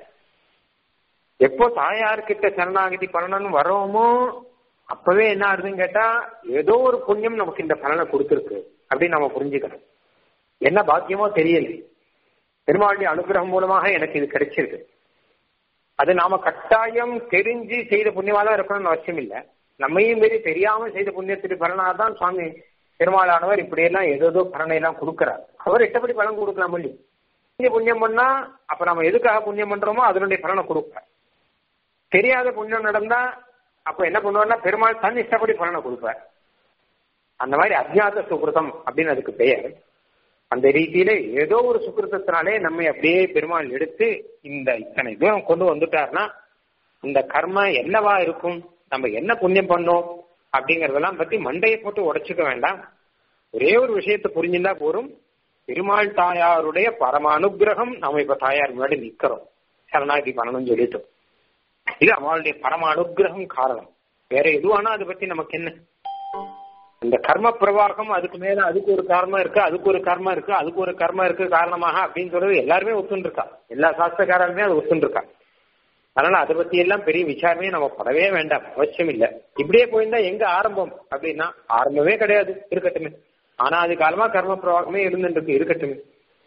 S1: எப்போ தாயார்கிட்ட சரணாகதி பண்ணணும்னு வரோமோ அப்பவே என்ன ஆகுதுன்னு கேட்டா ஏதோ ஒரு புண்ணியம் நமக்கு இந்த பலனை கொடுத்துருக்கு அப்படின்னு நம்ம புரிஞ்சுக்கணும் என்ன பாக்கியமோ தெரியல பெருமாளுடைய அனுகிரகம் மூலமாக எனக்கு இது கிடைச்சிருக்கு அது நாம கட்டாயம் தெரிஞ்சு செய்த புண்ணியமா தான் இருக்கணும்னு அவசியம் இல்லை நம்மையும் மீறி தெரியாம செய்த புண்ணியத்துக்கு பலனாதான் சுவாமி பெருமாளானவர் இப்படியெல்லாம் ஏதோ பலனை எல்லாம் கொடுக்கிறார் அவர் எட்டப்படி பலன் கொடுக்கலாம் இல்லையா புண்ணியம் பண்ணா அப்ப நம்ம எதுக்காக புண்ணியம் பண்றோமோ அதனுடைய பலனை கொடுப்பார் தெரியாத புண்ணியம் நடந்தா அப்ப என்ன பண்ணுவார்னா பெருமாள் தன் இஷ்டப்படி பலனை கொடுப்பார் அந்த மாதிரி அஜ்ஞாத சுகிருதம் அப்படின்னு அதுக்கு பெயர் அந்த ரீதியில ஏதோ ஒரு சுக்கிருத்தத்தினாலே நம்மை அப்படியே பெருமாள் எடுத்து இந்த இத்தனை தூரம் கொண்டு வந்துட்டார்னா இந்த கர்ம என்னவா இருக்கும் நம்ம என்ன புண்ணியம் பண்ணோம் அப்படிங்கறதெல்லாம் பத்தி மண்டையை போட்டு உடைச்சுக்க வேண்டாம் ஒரே ஒரு விஷயத்தை புரிஞ்சுட்டா போரும் பெருமாள் தாயாருடைய பரம அனுகிரகம் நம்ம இப்ப தாயார் முன்னாடி நிக்கிறோம் சரணாகி பண்ணணும்னு சொல்லிட்டோம் இது அவளுடைய பரம அனுகிரகம் காரணம் வேற எதுவானா அதை பத்தி நமக்கு என்ன இந்த கர்ம பிரவாகம் அதுக்கு மேல அதுக்கு ஒரு கர்மம் இருக்கு அதுக்கு ஒரு கர்மம் இருக்கு அதுக்கு ஒரு கர்மம் இருக்கு காரணமாக அப்படின்னு சொல்றது எல்லாருமே ஒத்துன்னு இருக்கா எல்லா சாஸ்திரக்காரருமே அது ஒத்துன்னு இருக்கா அதனால அதை பத்தி எல்லாம் பெரிய விசாரமே நம்ம படவே வேண்டாம் அவசியம் இல்ல இப்படியே போயிருந்தா எங்க ஆரம்பம் அப்படின்னா ஆரம்பமே கிடையாது இருக்கட்டுமே ஆனா அது காலமா கர்ம பிரவாகமே இருந்துட்டு இருக்கு இருக்கட்டுமே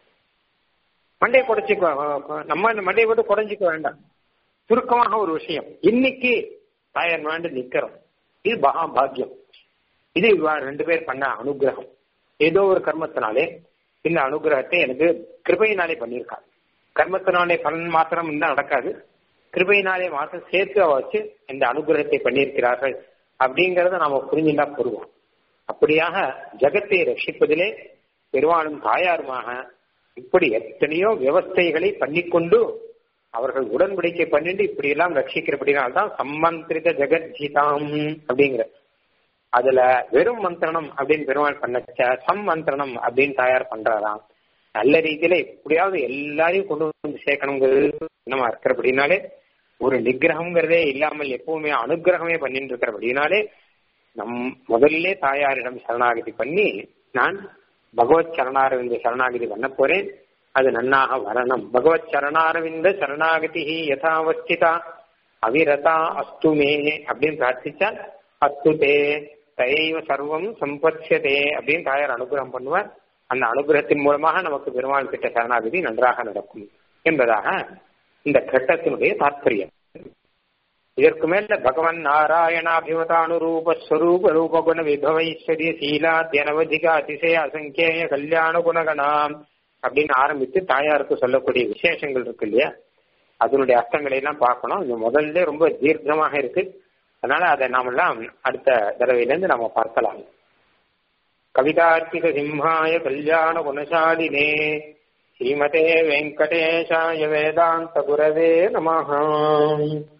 S1: மண்டையை குடைச்சிக்க நம்ம இந்த மண்டையை போட்டு குறைஞ்சிக்க வேண்டாம் சுருக்கமாக ஒரு விஷயம் இன்னைக்கு தாயார் வேண்டு நிக்கிறோம் இது மகா பாக்கியம் இது ரெண்டு பேர் பண்ண அனுகிரகம் ஏதோ ஒரு கர்மத்தினாலே இந்த அனுகிரகத்தை எனக்கு கிருபையினாலே பண்ணியிருக்காங்க கர்மத்தினாலே பலன் மாத்திரம் இருந்தா நடக்காது கிருபையினாலே மாத்திரம் சேர்த்து வச்சு இந்த அனுகிரகத்தை பண்ணியிருக்கிறார்கள் அப்படிங்கறத நாம புரிஞ்சுட்டா பொருவோம் அப்படியாக ஜகத்தை ரட்சிப்பதிலே பெருமாளும் தாயாருமாக இப்படி எத்தனையோ விவஸ்தைகளை பண்ணிக்கொண்டு அவர்கள் உடன்படிக்கை பண்ணிட்டு இப்படி எல்லாம் ரட்சிக்கிறபடினால்தான் சம்மந்திரித ஜெகத்ஜிதாம் அப்படிங்கிற அதுல வெறும் மந்திரணம் அப்படின்னு பெருமாள் பண்ணச்ச சம் மந்திரணம் அப்படின்னு தயார் பண்றாராம் நல்ல ரீதியில எப்படியாவது எல்லாரையும் கொண்டு வந்து சேர்க்கணுங்கிறது நம்ம இருக்கிறபடினாலே ஒரு நிகிரகம்ங்கிறதே இல்லாமல் எப்பவுமே அனுகிரகமே பண்ணிட்டு இருக்கிறபடினாலே நம் முதல்ல தாயாரிடம் சரணாகதி பண்ணி நான் பகவத் சரணாரவிந்த சரணாகதி பண்ண போறேன் அது நன்னாக வரணும் பகவத் சரணாரவிந்த சரணாகதி யதாவஸ்திதா அவிரதா அஸ்துமே அப்படின்னு பிரார்த்திச்சால் அஸ்துதே தைவ சர்வம் சம்பத்யதே அப்படின்னு தாயார் அனுகிரகம் பண்ணுவார் அந்த அனுகிரகத்தின் மூலமாக நமக்கு பெருமாள் கிட்ட சரணாகதி நன்றாக நடக்கும் என்பதாக இந்த கட்டத்தினுடைய தாற்பயம் இதற்கு மேல பகவன் நாராயணாபிமதானுரூப ஸ்வரூப ரூபகுண விபவைஸ்வரிய சீலாத்யனவதிக அதிசய அசங்கேய கல்யாண குணகணாம் அப்படின்னு ஆரம்பித்து தாயாருக்கு சொல்லக்கூடிய விசேஷங்கள் இருக்கு இல்லையா அதனுடைய அர்த்தங்களை எல்லாம் பார்க்கணும் இது முதல்ல ரொம்ப தீர்க்கமாக இருக்கு அதனால அதை நாமெல்லாம் அடுத்த தடவையிலிருந்து நாம பார்க்கலாம் கவிதார்த்திக சிம்ஹாய கல்யாண குணசாலினே ஸ்ரீமதே வெங்கடேஷாய வேதாந்த குரவே நமஹாம்